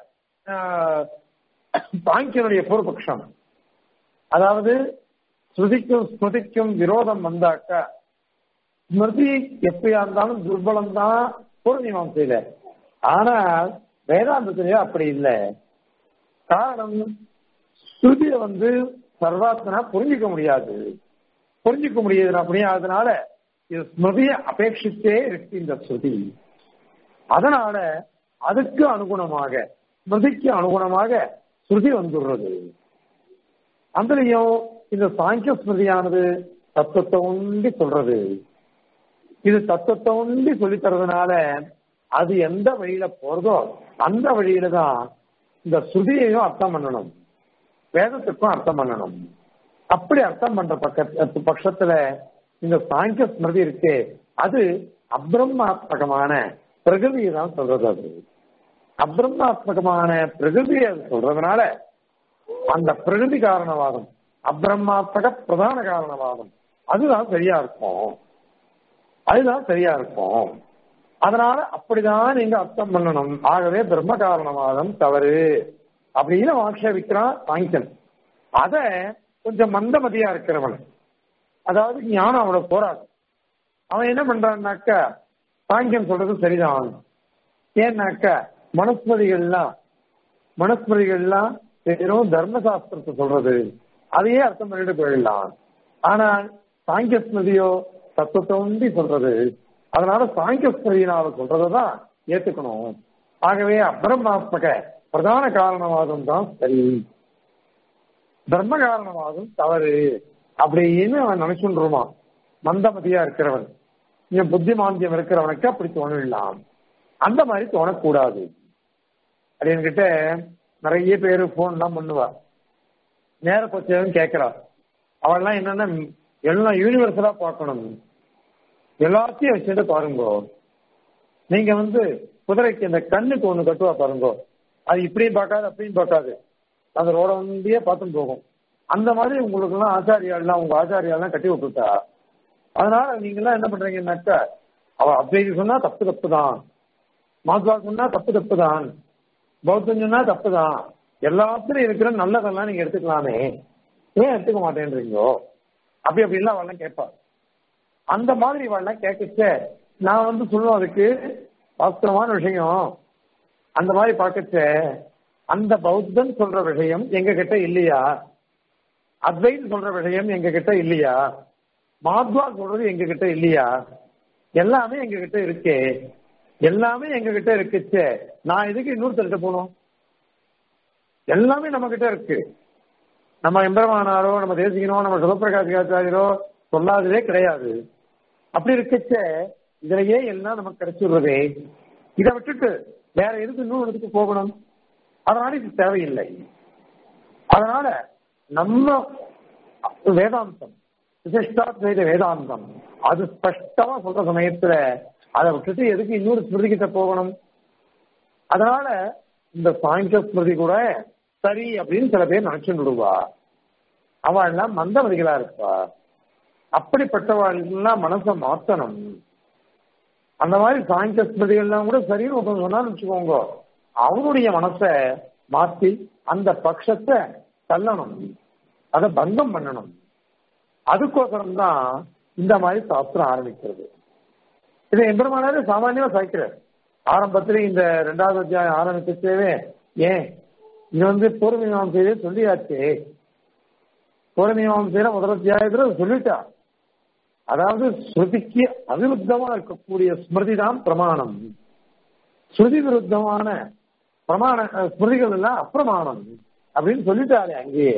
பாங்கியனுடைய பூர்வபக்ஷம் அதாவது ஸ்ருதிக்கும் ஸ்மிருதிக்கும் விரோதம் வந்தாக்கா ஸ்மிருதி எப்படியா இருந்தாலும் துர்பலம் தான் பூர்வீமாசையில ஆனால் வேதாந்தத்திலேயே அப்படி இல்லை காரணம் ஸ்ருதியை வந்து சர்வாத்மனா புரிஞ்சிக்க முடியாது புரிஞ்சிக்க முடியாது அப்படியே அதனால இது ஸ்மிருதியை அபேட்சித்தே இருக்கு இந்த ஸ்ருதி அதனால அதுக்கு அனுகுணமாக ஸ்மிருதிக்கு அனுகுணமாக ஸ்ருதி வந்துடுறது அதுலயும் இந்த சாங்கிய ஸ்மிருதியானது தத்துவத்தை உண்டி சொல்றது இது தத்துவத்தை உண்டி சொல்லி தரதுனால அது எந்த வழியில போறதோ அந்த வழியில தான் இந்த ஸ்ருதியையும் அர்த்தம் பண்ணணும் வேதத்துக்கும் அர்த்தம் பண்ணணும் அப்படி அர்த்தம் பண்ற பக்க பட்சத்துல இந்த சாங்கிய ஸ்மிருதி இருக்கே அது அப்ரமாத்மகமான பிரகிருதியை தான் சொல்றது அது அப்ரமாத்மகமான பிரகிருதியை அது சொல்றதுனால அந்த பிரகிருதி காரணவாதம் அப்ரமாத்மக பிரதான காரணவாதம் அதுதான் சரியா இருக்கும் அதுதான் சரியா இருக்கும் அதனால அப்படிதான் நீங்க அர்த்தம் பண்ணணும் ஆகவே பிரம்ம காரணவாதம் தவறு அப்படின்னு ஆட்சேபிக்கிறான் சாங்கியன் அத கொஞ்சம் மந்தமதியா இருக்கிறவன் அதாவது ஞானம் அவ்வளவு போராது அவன் என்ன பண்றான்னாக்கா சாங்கியம் சொல்றது சரிதான் ஏன்னாக்க மனுஸ்மதிகள்லாம் மனுஸ்மதிகள்லாம் வெறும் தர்மசாஸ்திரத்தை சொல்றது அதையே அர்த்தம் பண்ணிட்டு போயிடலாம் ஆனால் சாங்கிய ஸ்மிருதியோ தத்துவத்தை உண்டி சொல்றது அதனால சாங்கிய ஸ்மிருதியினால சொல்றதான் ஏத்துக்கணும் ஆகவே அப்ரமாத்மக பிரதான காரணவாதம் தான் சரி தர்ம காரணவாதம் தவறு அப்படின்னு அவன் நினைச்சுருமா மந்தமதியா இருக்கிறவன் இங்க புத்திமாந்தியம் இருக்கிறவனுக்கு அப்படி தோணிடலாம் அந்த மாதிரி தோணக்கூடாது அது என்கிட்ட நிறைய பேர் போன் எல்லாம் பண்ணுவா நேர பச்சையும் கேட்கிறா அவள்லாம் என்னன்னா எல்லாம் யூனிவர்சலா பார்க்கணும் எல்லாத்தையும் வச்சுட்டு பாருங்க நீங்க வந்து குதிரைக்கு இந்த கண்ணுக்கு ஒண்ணு கட்டுவா பாருங்க அது இப்படியும் பார்க்காது அப்படியும் பார்க்காது அந்த ரோட வண்டியே பார்த்துட்டு போகும் அந்த மாதிரி உங்களுக்கு எல்லாம் ஆச்சாரியாலாம் உங்க ஆச்சாரியாலாம் கட்டி விட்டுட்டா அதனால நீங்க எல்லாம் என்ன பண்றீங்கன்னாக்கா அவ அத்வைதி சொன்னா தப்பு தப்பு தான் மாத்வா சொன்னா தப்பு தப்பு தான் பௌத்தம் சொன்னா தப்பு தான் எல்லாத்துலயும் இருக்கிற நல்லதெல்லாம் நீங்க எடுத்துக்கலாமே ஏன் எடுத்துக்க மாட்டேன்றீங்கோ அப்படி அப்படின்லாம் அவள்லாம் கேட்பா அந்த மாதிரி அவள்லாம் கேட்கச்ச நான் வந்து சொல்லுவேன் அதுக்கு வாஸ்தவமான விஷயம் அந்த மாதிரி பார்க்கச்ச அந்த பௌத்தன் சொல்ற விஷயம் எங்க கிட்ட இல்லையா அத்வைத் சொல்ற விஷயம் எங்க கிட்ட இல்லையா மாத்வா சொல்றது எங்க கிட்ட இல்லையா எல்லாமே எங்க கிட்ட இருக்கே எல்லாமே எங்க கிட்ட இருக்குச்சே நான் எதுக்கு இன்னொருத்தர்கிட்ட போகணும் எல்லாமே நம்ம கிட்ட இருக்கு நம்ம எம்பெருமானாரோ நம்ம தேசிகனோ நம்ம சிவபிரகாசிகாச்சாரியரோ சொல்லாததே கிடையாது அப்படி இருக்கச்ச இதுலயே எல்லாம் நமக்கு கிடைச்சிடுறதே இதை விட்டுட்டு வேற எதுக்கு இன்னொரு இடத்துக்கு போகணும் அதனால இது தேவையில்லை அதனால நம்ம வேதாந்தம் விசிஷ்டாத்வைத வேதாந்தம் அது ஸ்பஷ்டமா சொல்ற சமயத்துல அதை விட்டுட்டு எதுக்கு இன்னொரு ஸ்மிருதி கிட்ட போகணும் அதனால இந்த சாங்கிய ஸ்மிருதி கூட சரி அப்படின்னு சில பேர் நினைச்சுட்டு விடுவா அவள் எல்லாம் மந்தமதிகளா இருப்பா அப்படிப்பட்டவாள் எல்லாம் மனசை மாத்தணும் அந்த மாதிரி சாங்கிய ஸ்மிருதிகள்லாம் கூட சரின்னு ஒருத்தன் சொன்னான்னு வச்சுக்கோங்க அவனுடைய மனசை மாத்தி அந்த பட்சத்தை தள்ளணும் அதை பங்கம் பண்ணணும் அதுக்கோசரம் தான் இந்த மாதிரி சாஸ்திரம் ஆரம்பிக்கிறது இதை எம்பெருமானாரு சாமானியமா சாய்க்கிறார் ஆரம்பத்துல இந்த ரெண்டாவது அத்தியாயம் ஆரம்பிச்சதே ஏன் இது வந்து பூர்வமீமாசையிலே சொல்லியாச்சு பூர்வமீமாசையில முதல் அத்தியாயத்துல சொல்லிட்டா அதாவது ஸ்ருதிக்கு அவிருத்தமா இருக்கக்கூடிய ஸ்மிருதி தான் பிரமாணம் ஸ்ருதி விருத்தமான பிரமாண ஸ்மிருதிகள் எல்லாம் அப்பிரமாணம் அப்படின்னு சொல்லிட்டாரு அங்கேயே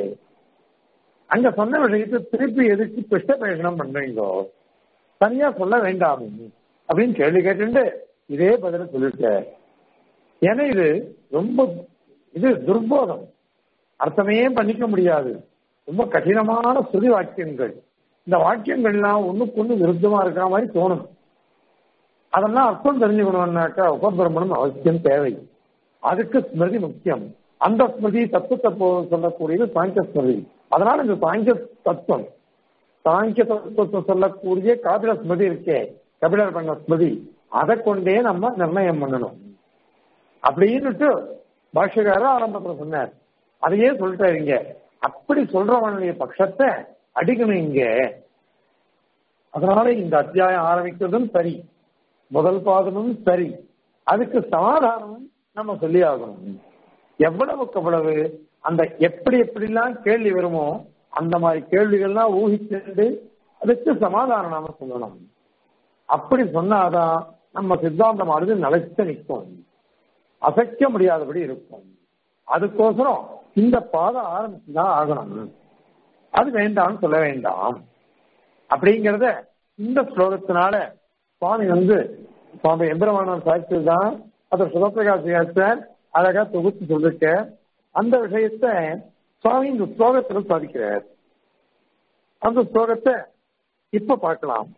அங்க சொன்ன விஷயத்தை திருப்பி எதுக்கு பிஷ்டபேஷனம் பண்றீங்கோ தனியா சொல்ல வேண்டாம் அப்படின்னு கேள்வி கேட்டு இதே பதில சொல்லிட்டார் ஏன்னா இது ரொம்ப இது துர்போதம் அர்த்தமே பண்ணிக்க முடியாது ரொம்ப கடினமான சுதி வாக்கியங்கள் இந்த வாக்கியங்கள்லாம் ஒண்ணுக்கு ஒண்ணு விருத்தமா இருக்கிற மாதிரி தோணும் அதெல்லாம் அர்த்தம் தெரிஞ்சுக்கணும்னாக்கா உபபிரமணம் அவசியம் தேவை அதுக்கு ஸ்மிருதி முக்கியம் அந்த ஸ்மிருதி தத்துவத்தை சொல்லக்கூடியது சாங்கிய ஸ்மிருதி அதனால இந்த சாங்கிய தத்துவம் சாங்கிய தத்துவத்தை சொல்லக்கூடிய காபில ஸ்மிருதி இருக்கே கபிலர் பண்ண ஸ்மிருதி அதை கொண்டே நம்ம நிர்ணயம் பண்ணணும் அப்படின்னுட்டு பாஷ்யக்காரர் ஆரம்பத்துல சொன்னார் அதையே சொல்லிட்டாரு இங்க அப்படி சொல்றவனுடைய பட்சத்தை அடிக்கணும் இங்க அதனால இந்த அத்தியாயம் ஆரம்பிக்கிறதும் சரி முதல் பாதமும் சரி அதுக்கு சமாதானமும் நம்ம சொல்லி ஆகணும் எவ்வளவுக்கு எவ்வளவு அந்த எப்படி எப்படிலாம் கேள்வி வருமோ அந்த மாதிரி கேள்விகள்லாம் ஊகிச்சுட்டு அதுக்கு சமாதானம் நாம சொல்லணும் அப்படி சொன்னாதான் நம்ம சித்தாந்தமானது நிலைச்சு நிற்கும் அசைக்க முடியாதபடி இருக்கும் அதுக்கோசரம் இந்த பாதம் ஆரம்பிச்சுதான் ஆகணும் அது வேண்டாம்னு சொல்ல வேண்டாம் அப்படிங்கிறத இந்த ஸ்லோகத்தினால சுவாமி வந்து சுவாமி எம்பெருமானார் சாட்சி தான் அதை சிவபிரகாசியாச்சார் அழகா தொகுத்து சொல்லிருக்க அந்த விஷயத்த சுவாமி இந்த ஸ்லோகத்துல சாதிக்கிறார் அந்த ஸ்லோகத்தை இப்ப பார்க்கலாம்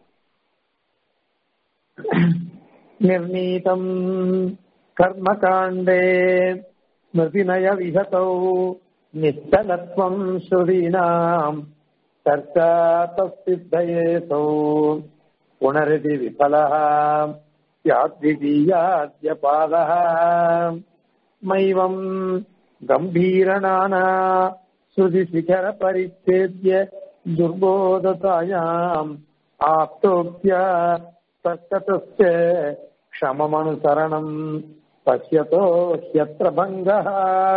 நிர்ணீதம் கர்மகாண்டே ஸ்மிருதிநய விகதௌ நிச்சலத்வம் ஸ்ருதீனாம் சர்ச்சா தஸ்தித்தயேசௌ புனரிதி விபலः स्याद्वितीयाद्यपादः मैवम् गम्भीरनाना श्रुतिशिखरपरिच्छेद्य दुर्बोधतायाम् आप्तोक्त्य तत्ततस्य क्षममनुसरणम् पश्यतो ह्यत्र भङ्गः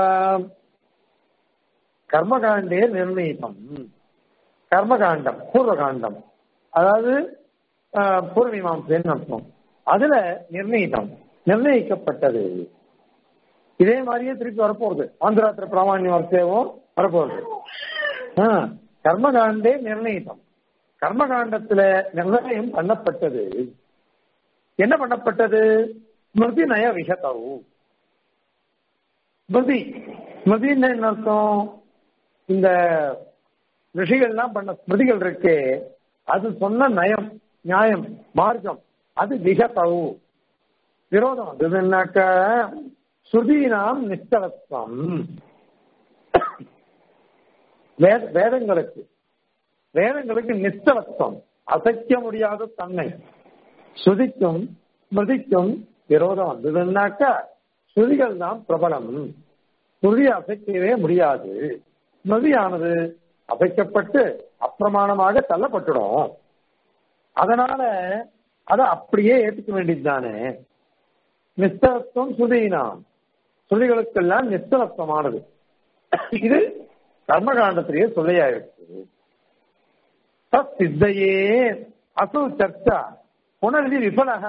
கர்மகாண்டே நிர்ணயித்தம் கர்மகாண்டம் பூர்வகாண்டம் அதாவது பூர்வமீமாசைன்னு அர்த்தம் அதுல நிர்ணயித்தம் நிர்ணயிக்கப்பட்டது இதே மாதிரியே திருப்பி வரப்போகுது ஆந்திராத்திர பிராமணிய வரிசையும் வரப்போகுது கர்மகாண்டே நிர்ணயித்தம் கர்மகாண்டத்துல நிர்ணயம் பண்ணப்பட்டது என்ன பண்ணப்பட்டது ஸ்மிருதி நய விகதவு ஸ்மிருதி ஸ்மிருதின்னு என்ன அர்த்தம் இந்த ரிஷிகள்லாம் பண்ண ஸ்மிருதிகள் இருக்கு அது சொன்ன நயம் நியாயம் மார்க்கம் அது விகதவு விரோதம் அது என்னக்க ஸ்ருதீனாம் நிஷ்டலத்துவம் வேதங்களுக்கு வேதங்களுக்கு நிஷ்டலத்துவம் அசைக்க முடியாத தன்மை ஸ்ருதிக்கும் ஸ்மிருதிக்கும் விரோதம் வந்ததுன்னாக்க ஸ்ருதிகள் தான் பிரபலம் ஸ்ருதி அசைக்கவே முடியாது ஸ்மிருதியானது அசைக்கப்பட்டு அப்பிரமாணமாக தள்ளப்பட்டுடும் அதனால அதை அப்படியே ஏற்றுக்க வேண்டியது தானே நிஸ்தலத்துவம் சுதீனாம் சுதிகளுக்கெல்லாம் நிஸ்தலத்துவமானது இது கர்மகாண்டத்திலேயே சொல்லையா இருக்கு சித்தையே அசு சர்ச்சா புனர்வி விபலக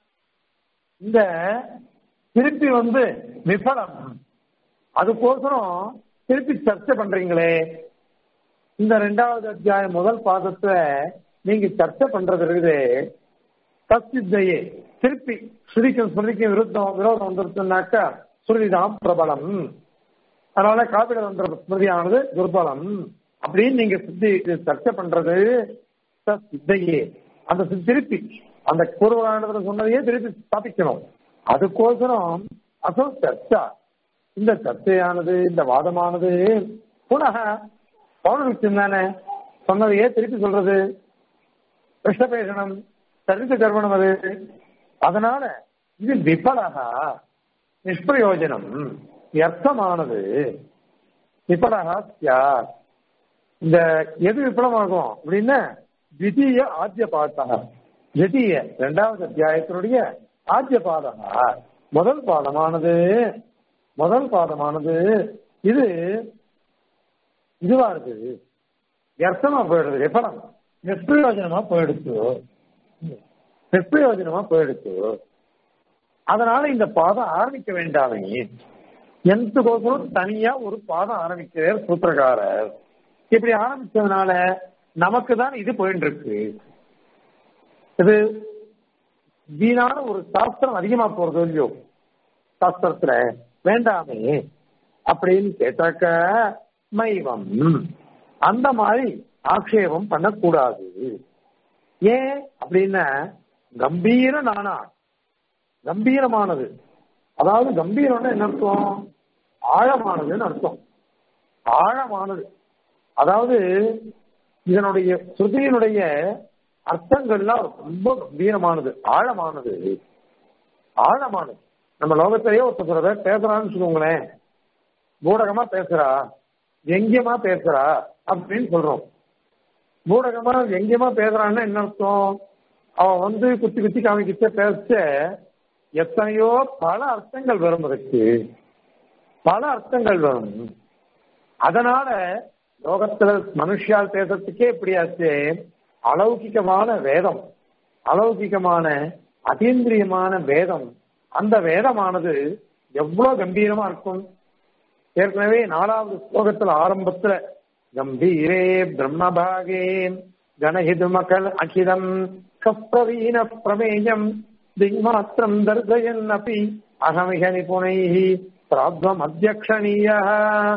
இந்த திருப்பி வந்து விபலம் அதுக்கோசரம் திருப்பி சர்ச்சை பண்றீங்களே இந்த ரெண்டாவது அத்தியாயம் முதல் பாதத்தை நீங்க சர்ச்சை பண்றது இருக்குது தஸ்தித்தையே திருப்பி ஸ்ருதிக்கும் ஸ்மிருதிக்கும் விருத்தம் விரோதம் வந்துருச்சுனாக்கா ஸ்ருதிதான் பிரபலம் அதனால காப்பிட தந்திர ஸ்மிருதியானது துர்பலம் அப்படின்னு நீங்க சித்தி சர்ச்சை பண்றது சித்தையே அந்த திருப்பி அந்த பூர்வகாண்டத்துல சொன்னதையே திருப்பி ஸ்தாபிக்கணும் அதுக்கோசரம் அசோ சர்ச்சா இந்த சர்ச்சையானது இந்த வாதமானது புனக பௌர்ணமிச்சம் தானே சொன்னதையே திருப்பி சொல்றது கிருஷ்ணபேஷணம் சரித்த கர்மணம் அது அதனால இது விபலகா நிஷ்பிரயோஜனம் வியர்த்தமானது விபலகா சியார் இந்த எது விபலமாகும் அப்படின்னா திதீய ஆத்திய பாதக திதீய இரண்டாவது அத்தியாயத்தினுடைய ஆத்திய பாதகா முதல் பாதமானது முதல் பாதமானது இது இதுவா இருக்குது வியர்த்தமா போயிடுது விபலம் நிஷ்பிரயோஜனமா போயிடுச்சு நிஷ்பிரயோஜனமா போயிடுச்சு அதனால இந்த பாதம் ஆரம்பிக்க வேண்டாமே எந்தக்கோசரம் தனியா ஒரு பாதம் ஆரம்பிக்கிறார் சூத்திரக்காரர் இப்படி ஆரம்பிச்சதுனால நமக்கு தான் இது போயிட்டு இருக்கு இது வீணான ஒரு சாஸ்திரம் அதிகமா போறது இல்லையோ சாஸ்திரத்துல வேண்டாமே அப்படின்னு கேட்டாக்க மைவம் அந்த மாதிரி ஆக்ஷேபம் பண்ணக்கூடாது ஏன் அப்படின்னா கம்பீர நானா கம்பீரமானது அதாவது கம்பீரம்னா என்ன அர்த்தம் ஆழமானதுன்னு அர்த்தம் ஆழமானது அதாவது இதனுடைய ஸ்ருதியினுடைய அர்த்தங்கள்லாம் ரொம்ப கம்பீரமானது ஆழமானது ஆழமானது நம்ம லோகத்திலேயே ஒருத்தர் சொல்றத பேசுறான்னு வச்சுக்கோங்களேன் பூடகமா பேசுறா எங்கேயமா பேசுறா அப்படின்னு சொல்றோம் பூடகமா எங்கேயமா பேசுறான்னு என்ன அர்த்தம் அவன் வந்து குத்தி குத்தி காமிக்கிட்ட பேச எத்தனையோ பல அர்த்தங்கள் வரும் அதுக்கு பல அர்த்தங்கள் வரும் அதனால லோகத்துல மனுஷியால் பேசுறதுக்கே இப்படியாச்சு அலௌகிகமான வேதம் அலௌகிகமான அதீந்திரியமான வேதம் அந்த வேதமானது எவ்வளவு கம்பீரமா இருக்கும் ஏற்கனவே நாலாவது ஸ்லோகத்துல ஆரம்பத்துல கம்பீரே பிரம்மபாகே கணஹிதுமகள் அகிலம் கப்ரவீன பிரமேயம் திங்மாத்திரம் தர்சயன் அப்பி அகமிக நிபுணை பிராப்தம் அத்தியக்ஷணீய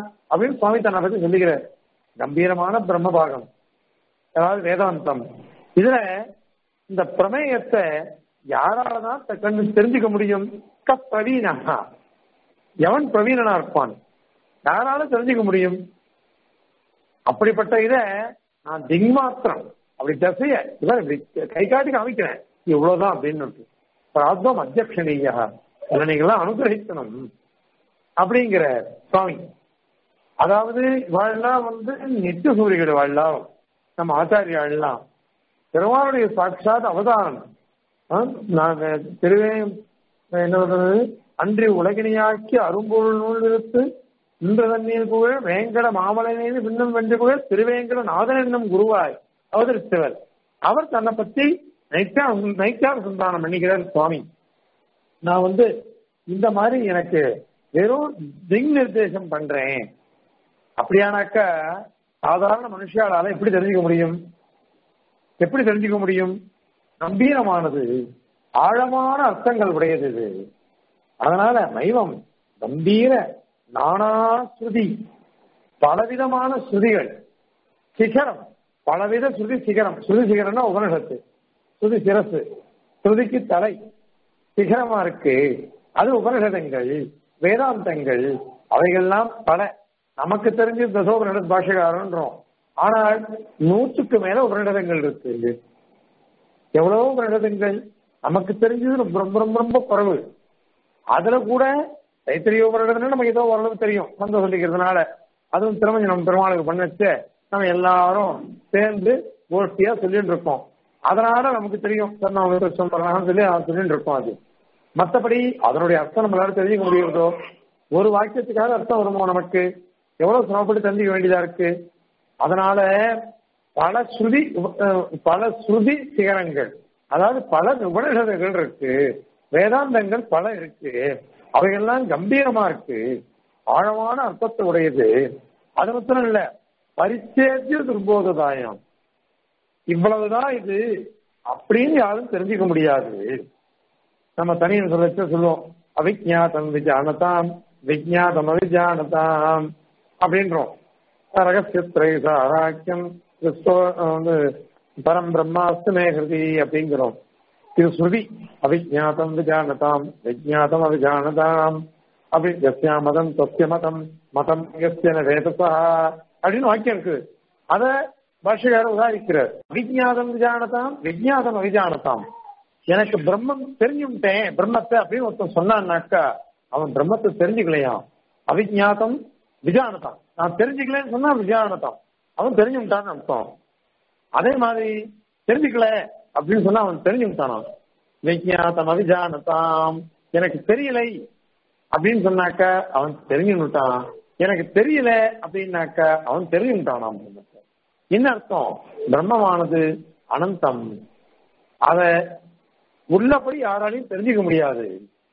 அப்படின்னு சுவாமி தன்னை பத்தி சொல்லுகிறார் கம்பீரமான பிரம்மபாகம் அதாவது வேதாந்தம் இதுல இந்த பிரமேயத்தை யாராலதான் த- கண்டு தெரிஞ்சுக்க முடியும் க பிரவீனா எவன் பிரவீனனா இருப்பான் யாரால தெரிஞ்சுக்க முடியும் அப்படிப்பட்ட இத நான் திங்மாத்திரம் அப்படி தசைய இதான் இப்படி கை காட்டி காமிக்கிறேன் இவ்வளவுதான் அப்படின்னு பிராத்தம் அத்தியக்ஷணீயா இதை நீங்களாம் அனுகிரகிக்கணும் அப்படிங்கிற சுவாமி அதாவது இவாள்லாம் வந்து நித்திய சூரியர்கள் வாழலாம் நம்ம ஆச்சாரியாள்லாம் பெருமாளுடைய சாட்சாத் அவதாரம் ஆ, நாங்க திருவே என்ன சொல்றது அன்றி உலகினியாக்கி அரும்பொருள் நூல் எடுத்து இன்று தண்ணீர் புகழ் வேங்கட மாமலை மீது விண்ணும் வென்று புகழ் திருவேங்கட நாதன் என்னும் குருவாய் அவதரித்தவர் அவர் தன்னை பத்தி நைக்கா நைக்கார சந்தானம் பண்ணிக்கிறார் சுவாமி நான் வந்து இந்த மாதிரி எனக்கு வெறும் திங் நிர்தேசம் பண்றேன் அப்படியானாக்கா சாதாரண மனுஷாலால எப்படி தெரிஞ்சுக்க முடியும் எப்படி தெரிஞ்சுக்க முடியும் கம்பீரமானது ஆழமான அர்த்தங்கள் உடையது இது அதனால மைவம் கம்பீர நானா ஸ்ருதி பலவிதமான ஸ்ருதிகள் சிகரம் பலவித ஸ்ருதி சிகரம் ஸ்ருதி சிகரம்னா உபனிஷத்து ஸ்ருதி சிரசு ஸ்ருதிக்கு தலை சிகரமா இருக்கு அது உபனிஷதங்கள் வேதாந்தங்கள் அவைகள்லாம் பல நமக்கு தெரிஞ்ச தசோபனிஷத் பாஷகாரன்றோம் ஆனால் நூற்றுக்கு மேல உபனிஷதங்கள் இருக்கு எவ்வளவோ உபனிஷதங்கள் நமக்கு தெரிஞ்சது ரொம்ப ரொம்ப ரொம்ப ரொம்ப குறைவு அதுல கூட தைத்திரிய உபனிஷதம்னா நமக்கு ஏதோ ஓரளவு தெரியும் சந்தோஷம் சொல்லிக்கிறதுனால அதுவும் திருமணம் நம்ம பெருமாளுக்கு பண்ண வச்சு நம்ம எல்லாரும் சேர்ந்து கோஷ்டியா சொல்லிட்டு இருக்கோம் அதனால நமக்கு தெரியும் சார் நான் உங்களுக்கு சொல்றேன் சொல்லி அவன் சொல்லிட்டு இருக்கோம் அது மத்தபடி அதனுடைய அர்த்தம் நம்மளால தெரிஞ்சுக்க முடியுறதோ ஒரு வாக்கியத்துக்காக அர்த்தம் வருமோ நமக்கு எவ்வளவு சிரமப்பட்டு தெரிஞ்சுக்க வேண்டியதா இருக்கு அதனால பல ஸ்ருதி உப- அஹ் பல ஸ்ருதி சிகரங்கள் அதாவது பல உபநிஷதங்கள் இருக்கு வேதாந்தங்கள் பல இருக்கு அவைகள்லாம் கம்பீரமா இருக்கு ஆழமான அர்த்தத்தை உடையது அது மாத்திரம் இல்ல பரிச்சேத்திய துர்போததாயம் இவ்வளவுதான் இது அப்படின்னு யாரும் தெரிஞ்சுக்க முடியாது நம்ம தனியன் சொல்லச்ச சொல்லுவோம் அவிஜாதம் விஜானதாம் விஜாதம் அவிஜானதாம் அப்படின்றோம் ரகசியத்ரை சாராக்கியம் கிறிஸ்தவ வந்து பரம் பிரம்மாஸ்து மேகிருதி அப்படிங்கிறோம் இது ஸ்ருதி அவிஜாதம் விஜானதாம் விஜாதம் அவிஜானதாம் அப்படி எஸ்யா மதம் தொஸ்ய மதம் மதம் எஸ்யன வேதசா அப்படின்னு வாக்கியம் இருக்கு அத பாஷகாரர் உதாரிக்கிறார் விஜாதம் விஜானதாம் விஜாதம் அவிஜானதாம் எனக்கு பிரம்மம் தெரிஞ்சுட்டேன் பிரம்மத்தை அப்படின்னு ஒருத்தன் சொன்னான்னாக்கா அவன் பிரம்மத்தை தெரிஞ்சுக்கலையாம் அவிஜாதம் விஜானதம் நான் தெரிஞ்சுக்கலன்னு சொன்னா விஜயானதம் அவன் தெரிஞ்சுட்டான்னு அர்த்தம் அதே மாதிரி தெரிஞ்சுக்கல அப்படின்னு சொன்னா அவன் தெரிஞ்சுட்டானாம் விஜயாதம் அவிஜானதாம் எனக்கு தெரியலை அப்படின்னு சொன்னாக்க அவன் தெரிஞ்சுட்டான் எனக்கு தெரியல அப்படின்னாக்க அவன் தெரிஞ்சுட்டானாம் பிரம்மத்தை. என்ன அர்த்தம் பிரம்மமானது அனந்தம் அத உள்ளபடி யாராலையும் தெரிஞ்சுக்க முடியாது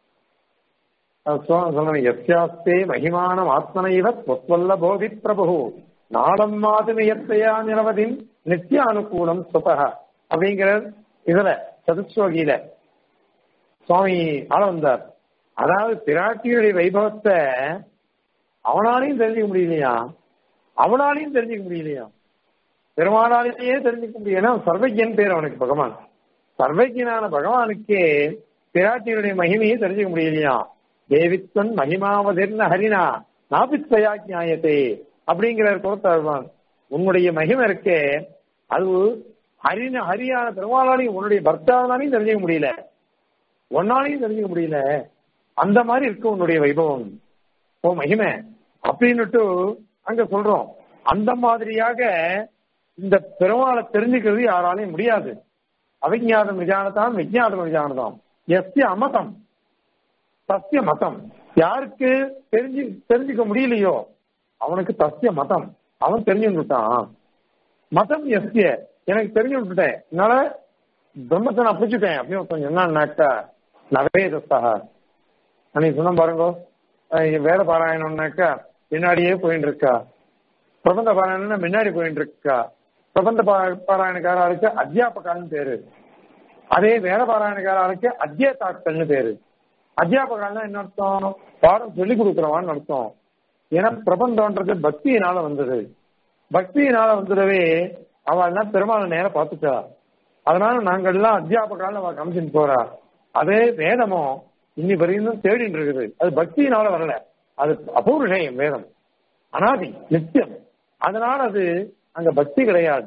சொன்ன எஸ்யாஸ்தே மகிமானம் ஆத்மனைவ தொத்வல்ல போதி பிரபு நாளம் மாதுமியத்தையா நிரவதின் நித்திய அனுகூலம் சுபக அப்படிங்கிற இதுல சதுஸ்லோகியில சுவாமி ஆள வந்தார் அதாவது பிராட்டியுடைய வைபவத்தை அவனாலையும் தெரிஞ்சுக்க முடியலையா அவனாலையும் தெரிஞ்சுக்க முடியலையா பெருமானாலேயே தெரிஞ்சுக்க முடியல சர்வஜன் பேர் அவனுக்கு பகவான் சர்வஜனான பகவானுக்கே பிராட்டியுடைய மகிமையை தெரிஞ்சுக்க முடியலையா தேவித்வன் மகிமாவதிர்ன ஹரினா நாபித்வயா நியாயத்தே அப்படிங்கிற கொடுத்தாழ்வான் உன்னுடைய மகிமை இருக்கே அது ஹரின ஹரியான பெருமாளாலையும் உன்னுடைய பக்தாவனாலையும் தெரிஞ்சுக்க முடியல ஒன்னாலையும் தெரிஞ்சுக்க முடியல அந்த மாதிரி இருக்கு உன்னுடைய வைபவம் ஓ மகிமை அப்படின்னுட்டு அங்க சொல்றோம் அந்த மாதிரியாக இந்த பெருமாளை தெரிஞ்சுக்கிறது யாராலையும் முடியாது அவிஜாதம் விஜானதாம் விஜாதம் விஜானதாம் எஸ்ய அமதம் சத்திய மதம் யாருக்கு தெரிஞ்சு தெரிஞ்சுக்க முடியலையோ அவனுக்கு சத்திய மதம் அவன் தெரிஞ்சுட்டான் மதம் எஸ்ய எனக்கு தெரிஞ்சு விட்டுட்டேன் என்னால பிரம்மத்தை நான் பிடிச்சிட்டேன் அப்படின்னு ஒருத்தன் என்னன்னாக்கா நவேதஸ்தா அன்னைக்கு சொன்ன பாருங்க அஹ் வேத பாராயணம்னாக்கா பின்னாடியே போயிட்டு இருக்கா பிரபந்த பாராயணம்னா முன்னாடி போயிட்டு இருக்கா பிரபந்த பா- பாராயணக்காரருக்கு அத்தியாபகான்னு பேரு அதே வேத பாராயணக்காரருக்கு அத்தியதாக்கள்னு பேரு அத்தியாபகால்னா என்ன அர்த்தம் பாடம் சொல்லி கொடுக்குறவான்னு அர்த்தம் ஏன்னா பிரபந்தம்ன்றது பக்தியினால வந்தது பக்தியினால வந்துடவே அவள் என்ன பெருமாளை நேரம் பார்த்துட்டா அதனால நாங்கள்லாம் அத்தியாபகால அவ கமிஷன் போறா அதே வேதமோ இன்னி வரையும் தேடிட்டு இருக்குது அது பக்தியினால வரல அது அபூர்ஷயம் வேதம் அனாதி நித்தியம் அதனால அது அங்க பக்தி கிடையாது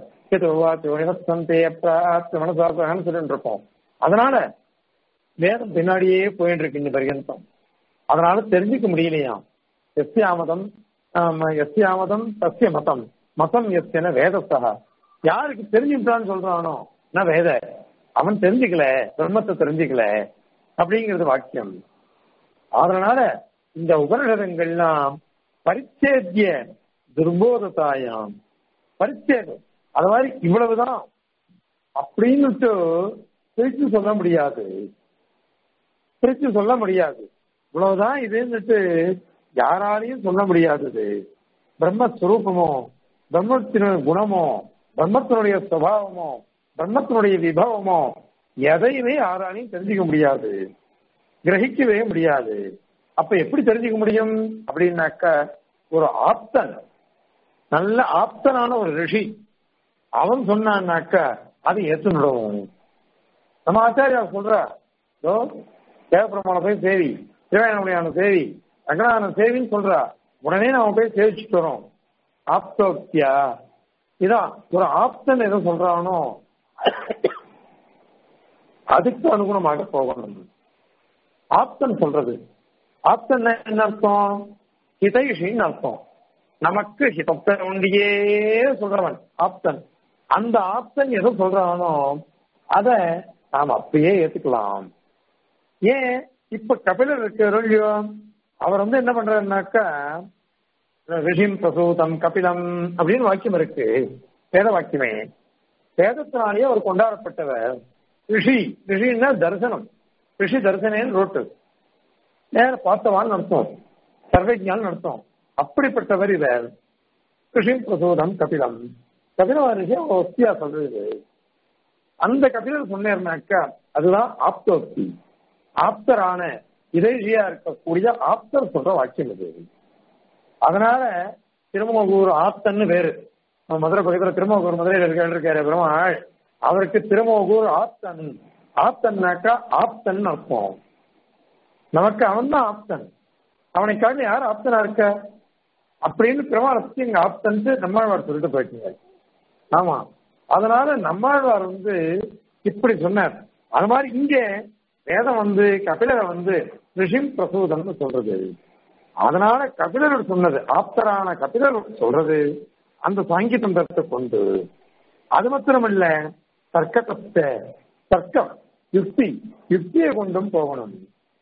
மனசாசகன்னு சொல்லிட்டு இருக்கோம் அதனால வேதம் பின்னாடியே போயிட்டு இருக்கு இந்த பரியந்தம் அதனால தெரிஞ்சுக்க முடியலையாம் எஸ்யாமதம் எஸ்யாமதம் தஸ்ய மதம் மதம் எஸ்யன வேதஸ்தகா யாருக்கு தெரிஞ்சுட்டான்னு சொல்றானோ நான் வேத அவன் தெரிஞ்சுக்கல பிரம்மத்தை தெரிஞ்சுக்கல அப்படிங்கிறது வாக்கியம் அதனால இந்த உபனிஷதங்கள்லாம் பரிச்சேத்திய துர்போதத்தாயாம் பரிச்சேதம் அது மாதிரி இவ்வளவுதான் அப்படின்னுட்டு பிரிச்சு சொல்ல முடியாது பிரிச்சு சொல்ல முடியாது இவ்வளவுதான் இதுன்னுட்டு யாராலையும் சொல்ல முடியாதது பிரம்மஸ்வரூபமோ பிரம்மத்தினுடைய குணமோ பிரம்மத்தினுடைய சுவாவமோ பிரம்மத்தினுடைய விபவமோ எதையுமே யாராலையும் தெரிஞ்சுக்க முடியாது கிரகிக்கவே முடியாது அப்ப எப்படி தெரிஞ்சுக்க முடியும் அப்படின்னாக்க ஒரு ஆப்தன் நல்ல ஆப்தனான ஒரு ரிஷி அவன் சொன்னான்னாக்க அது ஏற்றுனுடும் நம்ம ஆச்சாரியா சொல்ற தேவபெருமான போய் சேவி சிவகாயனுடையான சேவி ரங்கநாதன சேவின்னு சொல்றா உடனே நாம போய் சேவிச்சுட்டு வரோம் ஆப்தோக்தியா இதான் ஒரு ஆப்தன் எதை சொல்றானோ அதுக்கு அனுகுணமாக போகணும் ஆப்தன் சொல்றது ஆப்தன் என்ன அர்த்தம் ஹிதைஷின்னு அர்த்தம் நமக்கு ஹிதத்தை ஒண்டியே சொல்றவன் ஆப்தன் அந்த ஆப்தன் எதை சொல்றானோ அத நாம் அப்படியே ஏத்துக்கலாம் ஏன் இப்ப கபிலர் இருக்காரோ இல்லையோ அவர் வந்து என்ன பண்றாருனாக்கா ரிஷிம் பிரசூதம் கபிலம் அப்படின்னு வாக்கியம் இருக்கு வேத வாக்கியமே வேதத்தினாலேயே அவர் கொண்டாடப்பட்டவர் ரிஷி ரிஷின்னா தரிசனம் ரிஷி தரிசனேன்னு ரோட்டு நேர பார்த்தவான்னு அர்த்தம் சர்வஜான் அர்த்தம் அப்படிப்பட்டவர் இவர் ரிஷிம் பிரசூதம் கபிலம் கபில ரிஷி ஒஸ்தியா சொல்றது அந்த கபிலர் சொன்னார்னாக்கா அதுதான் ஆப்தோக்தி ஆப்தரான இதழியா இருக்கக்கூடிய ஆப்தர் சொல்ற வாக்கியம் இது அதனால திருமோகூர் ஆப்தன்னு வேறு மதுரை பக்கத்துல திருமோகூர் மதுரையில் இருக்க இருக்காரு பெருமாள் அவருக்கு திருமோகூர் ஆப்தன் ஆப்தன்னாக்கா ஆப்தன் அர்த்தம் நமக்கு அவன் தான் ஆப்தன் அவனை காட்டி யார் ஆப்தனா இருக்க அப்படின்னு பெருமாளை பத்தி எங்க ஆப்தன்ட்டு நம்மாழ்வார் சொல்லிட்டு போயிட்டீங்க ஆமா அதனால நம்மாழ்வார் வந்து இப்படி சொன்னார் அது மாதிரி இங்கே வேதம் வந்து கபிலரை வந்து ரிஷிம் பிரசூதம்னு சொல்றது அதனால கபிலர் சொன்னது ஆப்தரான கபிலர் சொல்றது அந்த சாங்கி தந்திரத்தை கொண்டு அது மாத்திரமல்ல தர்க்கத்தை தர்க்கம் யுக்தி யுக்தியை கொண்டும் போகணும்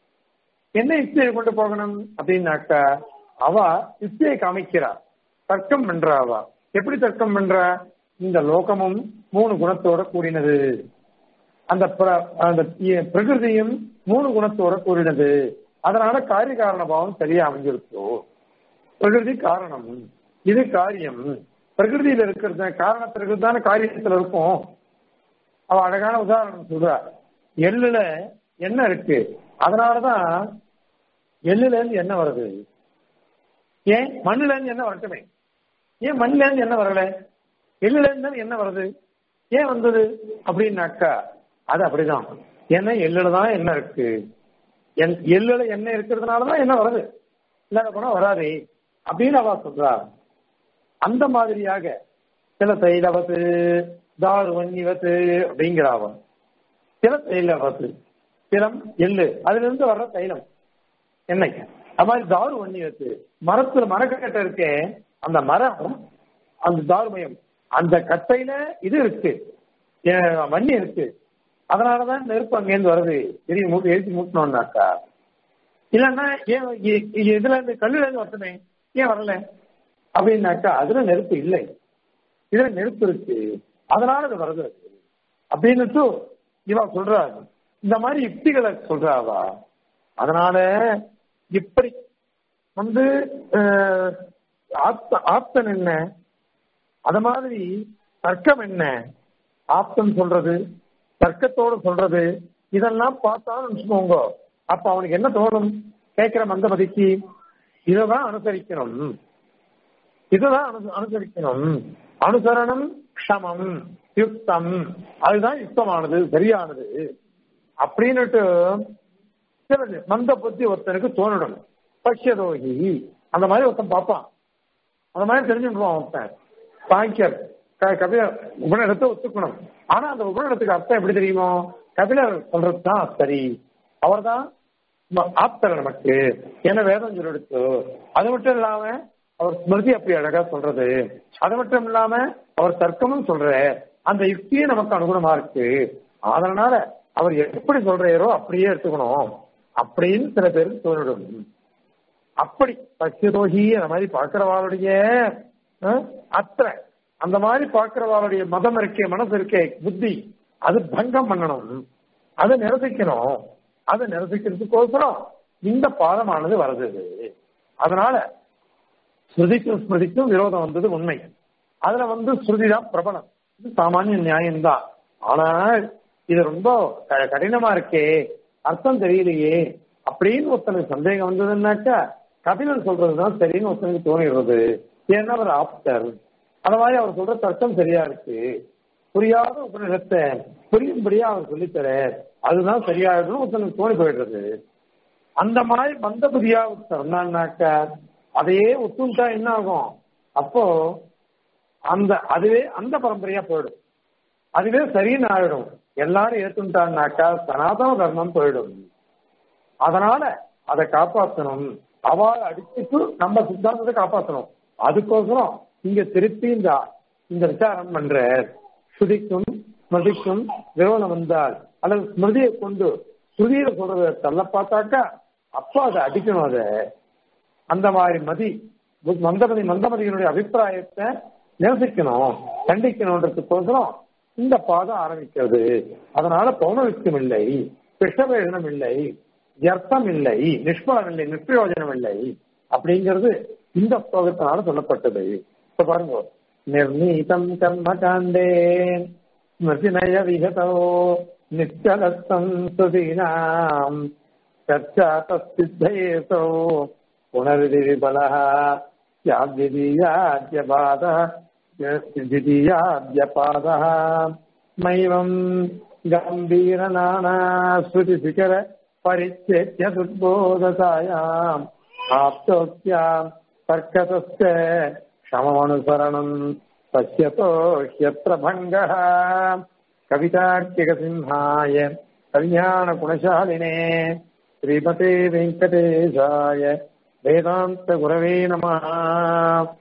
என்ன யுக்தியை கொண்டு போகணும் அப்படின்னாக்கா அவ யுக்தியை காமிக்கிறா தர்க்கம் பண்றா அவ எப்படி தர்க்கம் பண்றா இந்த லோகமும் மூணு குணத்தோட கூடினது அந்த அந்த பிரகிருதியும் மூணு குணத்தோட கூடினது அதனால காரிய காரண பாவம் சரியா அமைஞ்சிருக்கோ பிரகிருதி காரணம் இது காரியம் பிரகிருதியில இருக்கிறது காரணத்திற்கு தானே காரியத்துல இருக்கும் அவ அழகான உதாரணம் சொல்றா எள்ளுல என்ன இருக்கு அதனாலதான் எள்ளுல இருந்து என்ன வருது ஏன் மண்ணுல இருந்து என்ன வரட்டுமே ஏன் மண்ணுல இருந்து என்ன வரல எள்ளுல இருந்து என்ன வருது ஏன் வந்தது அப்படின்னாக்கா அது அப்படிதான் ஏன்னா எள்ளுல தான் என்ன இருக்கு எள்ளுல என்ன இருக்கிறதுனாலதான் என்ன வருது இல்லாத போனா வராதே அப்படின்னு அவ சொல்றா அந்த மாதிரியாக சில தைலவத்து தாருவன்னிவத்து அப்படிங்கிறாவ சில தைலவத்து சிலம் எள்ளு அதுல இருந்து வர்ற தைலம் எண்ணெய் அது மாதிரி தாரு வன்னிவத்து மரத்துல மரக்கட்டை இருக்கே அந்த மரம் அந்த தாருமயம் அந்த கட்டையில இது இருக்கு வன்னி இருக்கு அதனாலதான் நெருப்பு அங்கேருந்து வருது எரி மூட்டு எரிச்சு மூட்டணும்னாக்கா இல்லைன்னா ஏன் இதுல இருந்து கல்லுல இருந்து வரட்டுமே ஏன் வரல அப்படின்னாக்கா அதுல நெருப்பு இல்லை இதுல நெருப்பு இருக்கு அதனால அது வருது அப்படின்னுட்டு இவா சொல்றாரு இந்த மாதிரி யுக்திகளை சொல்றாவா அதனால இப்படி வந்து ஆப்த ஆப்தன் என்ன அத மாதிரி தர்க்கம் என்ன ஆப்தன் சொல்றது தர்க்கத்தோடு சொல்றது இதெல்லாம் பார்த்தாலும் வச்சுக்கோங்க அப்ப அவனுக்கு என்ன தோணும் கேட்கிற மந்தபதிக்கு இதைதான் அனுசரிக்கணும் இதுதான் அனு அனுசரிக்கணும் அனுசரணம் க்ஷமம் யுக்தம் அதுதான் யுக்தமானது சரியானது அப்படின்னுட்டு சில மந்த புத்தி ஒருத்தனுக்கு தோணிடும் பஷ்யதோகி அந்த மாதிரி ஒருத்தன் பார்ப்பான் அந்த மாதிரி தெரிஞ்சுட்டுருவான் ஒருத்தன் சாங்கியர் க- கபிலர் உபநிடத்தை ஒத்துக்கணும் ஆனா அந்த உபநிடத்துக்கு அர்த்தம் எப்படி தெரியுமோ கபிலர் சொல்றது தான் சரி அவர்தான் ம- ஆப்தர் நமக்கு என்ன வேதம் சொல்லெடுத்து அது மட்டும் இல்லாம அவர் ஸ்மிருதி அப்படி அழகா சொல்றது அது மட்டும் இல்லாம அவர் தர்க்கமும் சொல்ற அந்த யுக்தியே நமக்கு அனுகுணமா இருக்கு அதனால அவர் எப்படி சொல்றாரோ அப்படியே எடுத்துக்கணும் அப்படின்னு சில பேருக்கு தோணிடும் அப்படி பசியதோகி அந்த மாதிரி பார்க்கிறவாளுடைய அஹ், அத்திர அந்த மாதிரி பார்க்கிறவாளுடைய மதம் இருக்கே மனசு இருக்கே புத்தி அது பங்கம் பண்ணணும் அதை நிரசிக்கணும் அதை நிரசிக்கிறதுக்கோசரம் இந்த பாதமானது வருது அதனால ஸ்ருதிக்கும் ஸ்மிருதிக்கும் விரோதம் வந்தது உண்மை அதுல வந்து ஸ்ருதி தான் பிரபலம் இது சாமானிய நியாயம்தான் ஆனால் இது ரொம்ப க- கடினமா இருக்கே அர்த்தம் தெரியலையே அப்படின்னு ஒருத்தனுக்கு சந்தேகம் வந்ததுன்னாக்கா கபிலன் சொல்றதுதான் சரின்னு ஒருத்தனுக்கு தோணிடுறது ஏன்னா அவர் ஆப்டர் அந்த மாதிரி அவர் சொல்ற தர்க்கம் சரியா இருக்கு புரியாத உபநிடத்தை புரியும்படியா அவர் சொல்லித்தர அதுதான் சரியாயிடும் ஒருத்தனுக்கு தோணி போயிடுறது அந்த மாதிரி மந்த புதியா சொன்னான்னாக்க அதையே ஒத்துண்டா என்ன ஆகும் அப்போ அந்த அதுவே அந்த பரம்பரையா போயிடும் அதுவே சரின்னு ஆயிடும் எல்லாரும் ஏத்துட்டான்னாக்கா சனாதன தர்மம் போயிடும் அதனால அதை காப்பாற்றணும் அவள் அடிச்சுட்டு நம்ம சித்தாந்தத்தை காப்பாற்றணும் அதுக்கோசரம் இங்க திருப்பி இந்த இந்த விசாரம் பண்ற ஸ்ருதிக்கும் ஸ்மிருதிக்கும் விரோதம் வந்தால் அல்லது ஸ்மிருதியை கொண்டு ஸ்ருதியில சொல்றத தள்ள பார்த்தாக்கா அப்போ அதை அடிக்கணும் அதை அந்த மாதிரி மதி மந்தமதி மந்தமதியினுடைய அபிப்பிராயத்தை நிரசிக்கணும் கண்டிக்கணுன்றதுக்கோசரம் இந்த பாதம் ஆரம்பிக்கிறது அதனால பௌனவிக்கம் இல்லை விஷவேதனம் இல்லை வியர்த்தம் இல்லை நிஷ்பலம் இல்லை நிஷ்பிரயோஜனம் இல்லை அப்படிங்கிறது இந்த ஸ்லோகத்தினால சொல்லப்பட்டது இப்ப பாருங்க நிர்ணீதம் கர்ம காண்டே ஸ்மிருதிநய விகதோ நிச்சலத்தம் சுதீனாம் चर्चा तत्सिद्धयेतो पुनर्विबलः स्याद्वितीयाद्यपादः द्वितीयाद्यपादः मैवम् गम्भीरनानाश्रुतिशिखर परिच्छेद्य दुर्बोधतायाम् आप्तोक्त्याम् तर्कतस्य क्षममनुसरणम् पश्यतो ह्यत्र भङ्गः कवितार्किकसिंहाय कल्याणगुणशालिने श्रीमते वेङ्कटेशाय वेदान्तगुरवे नमः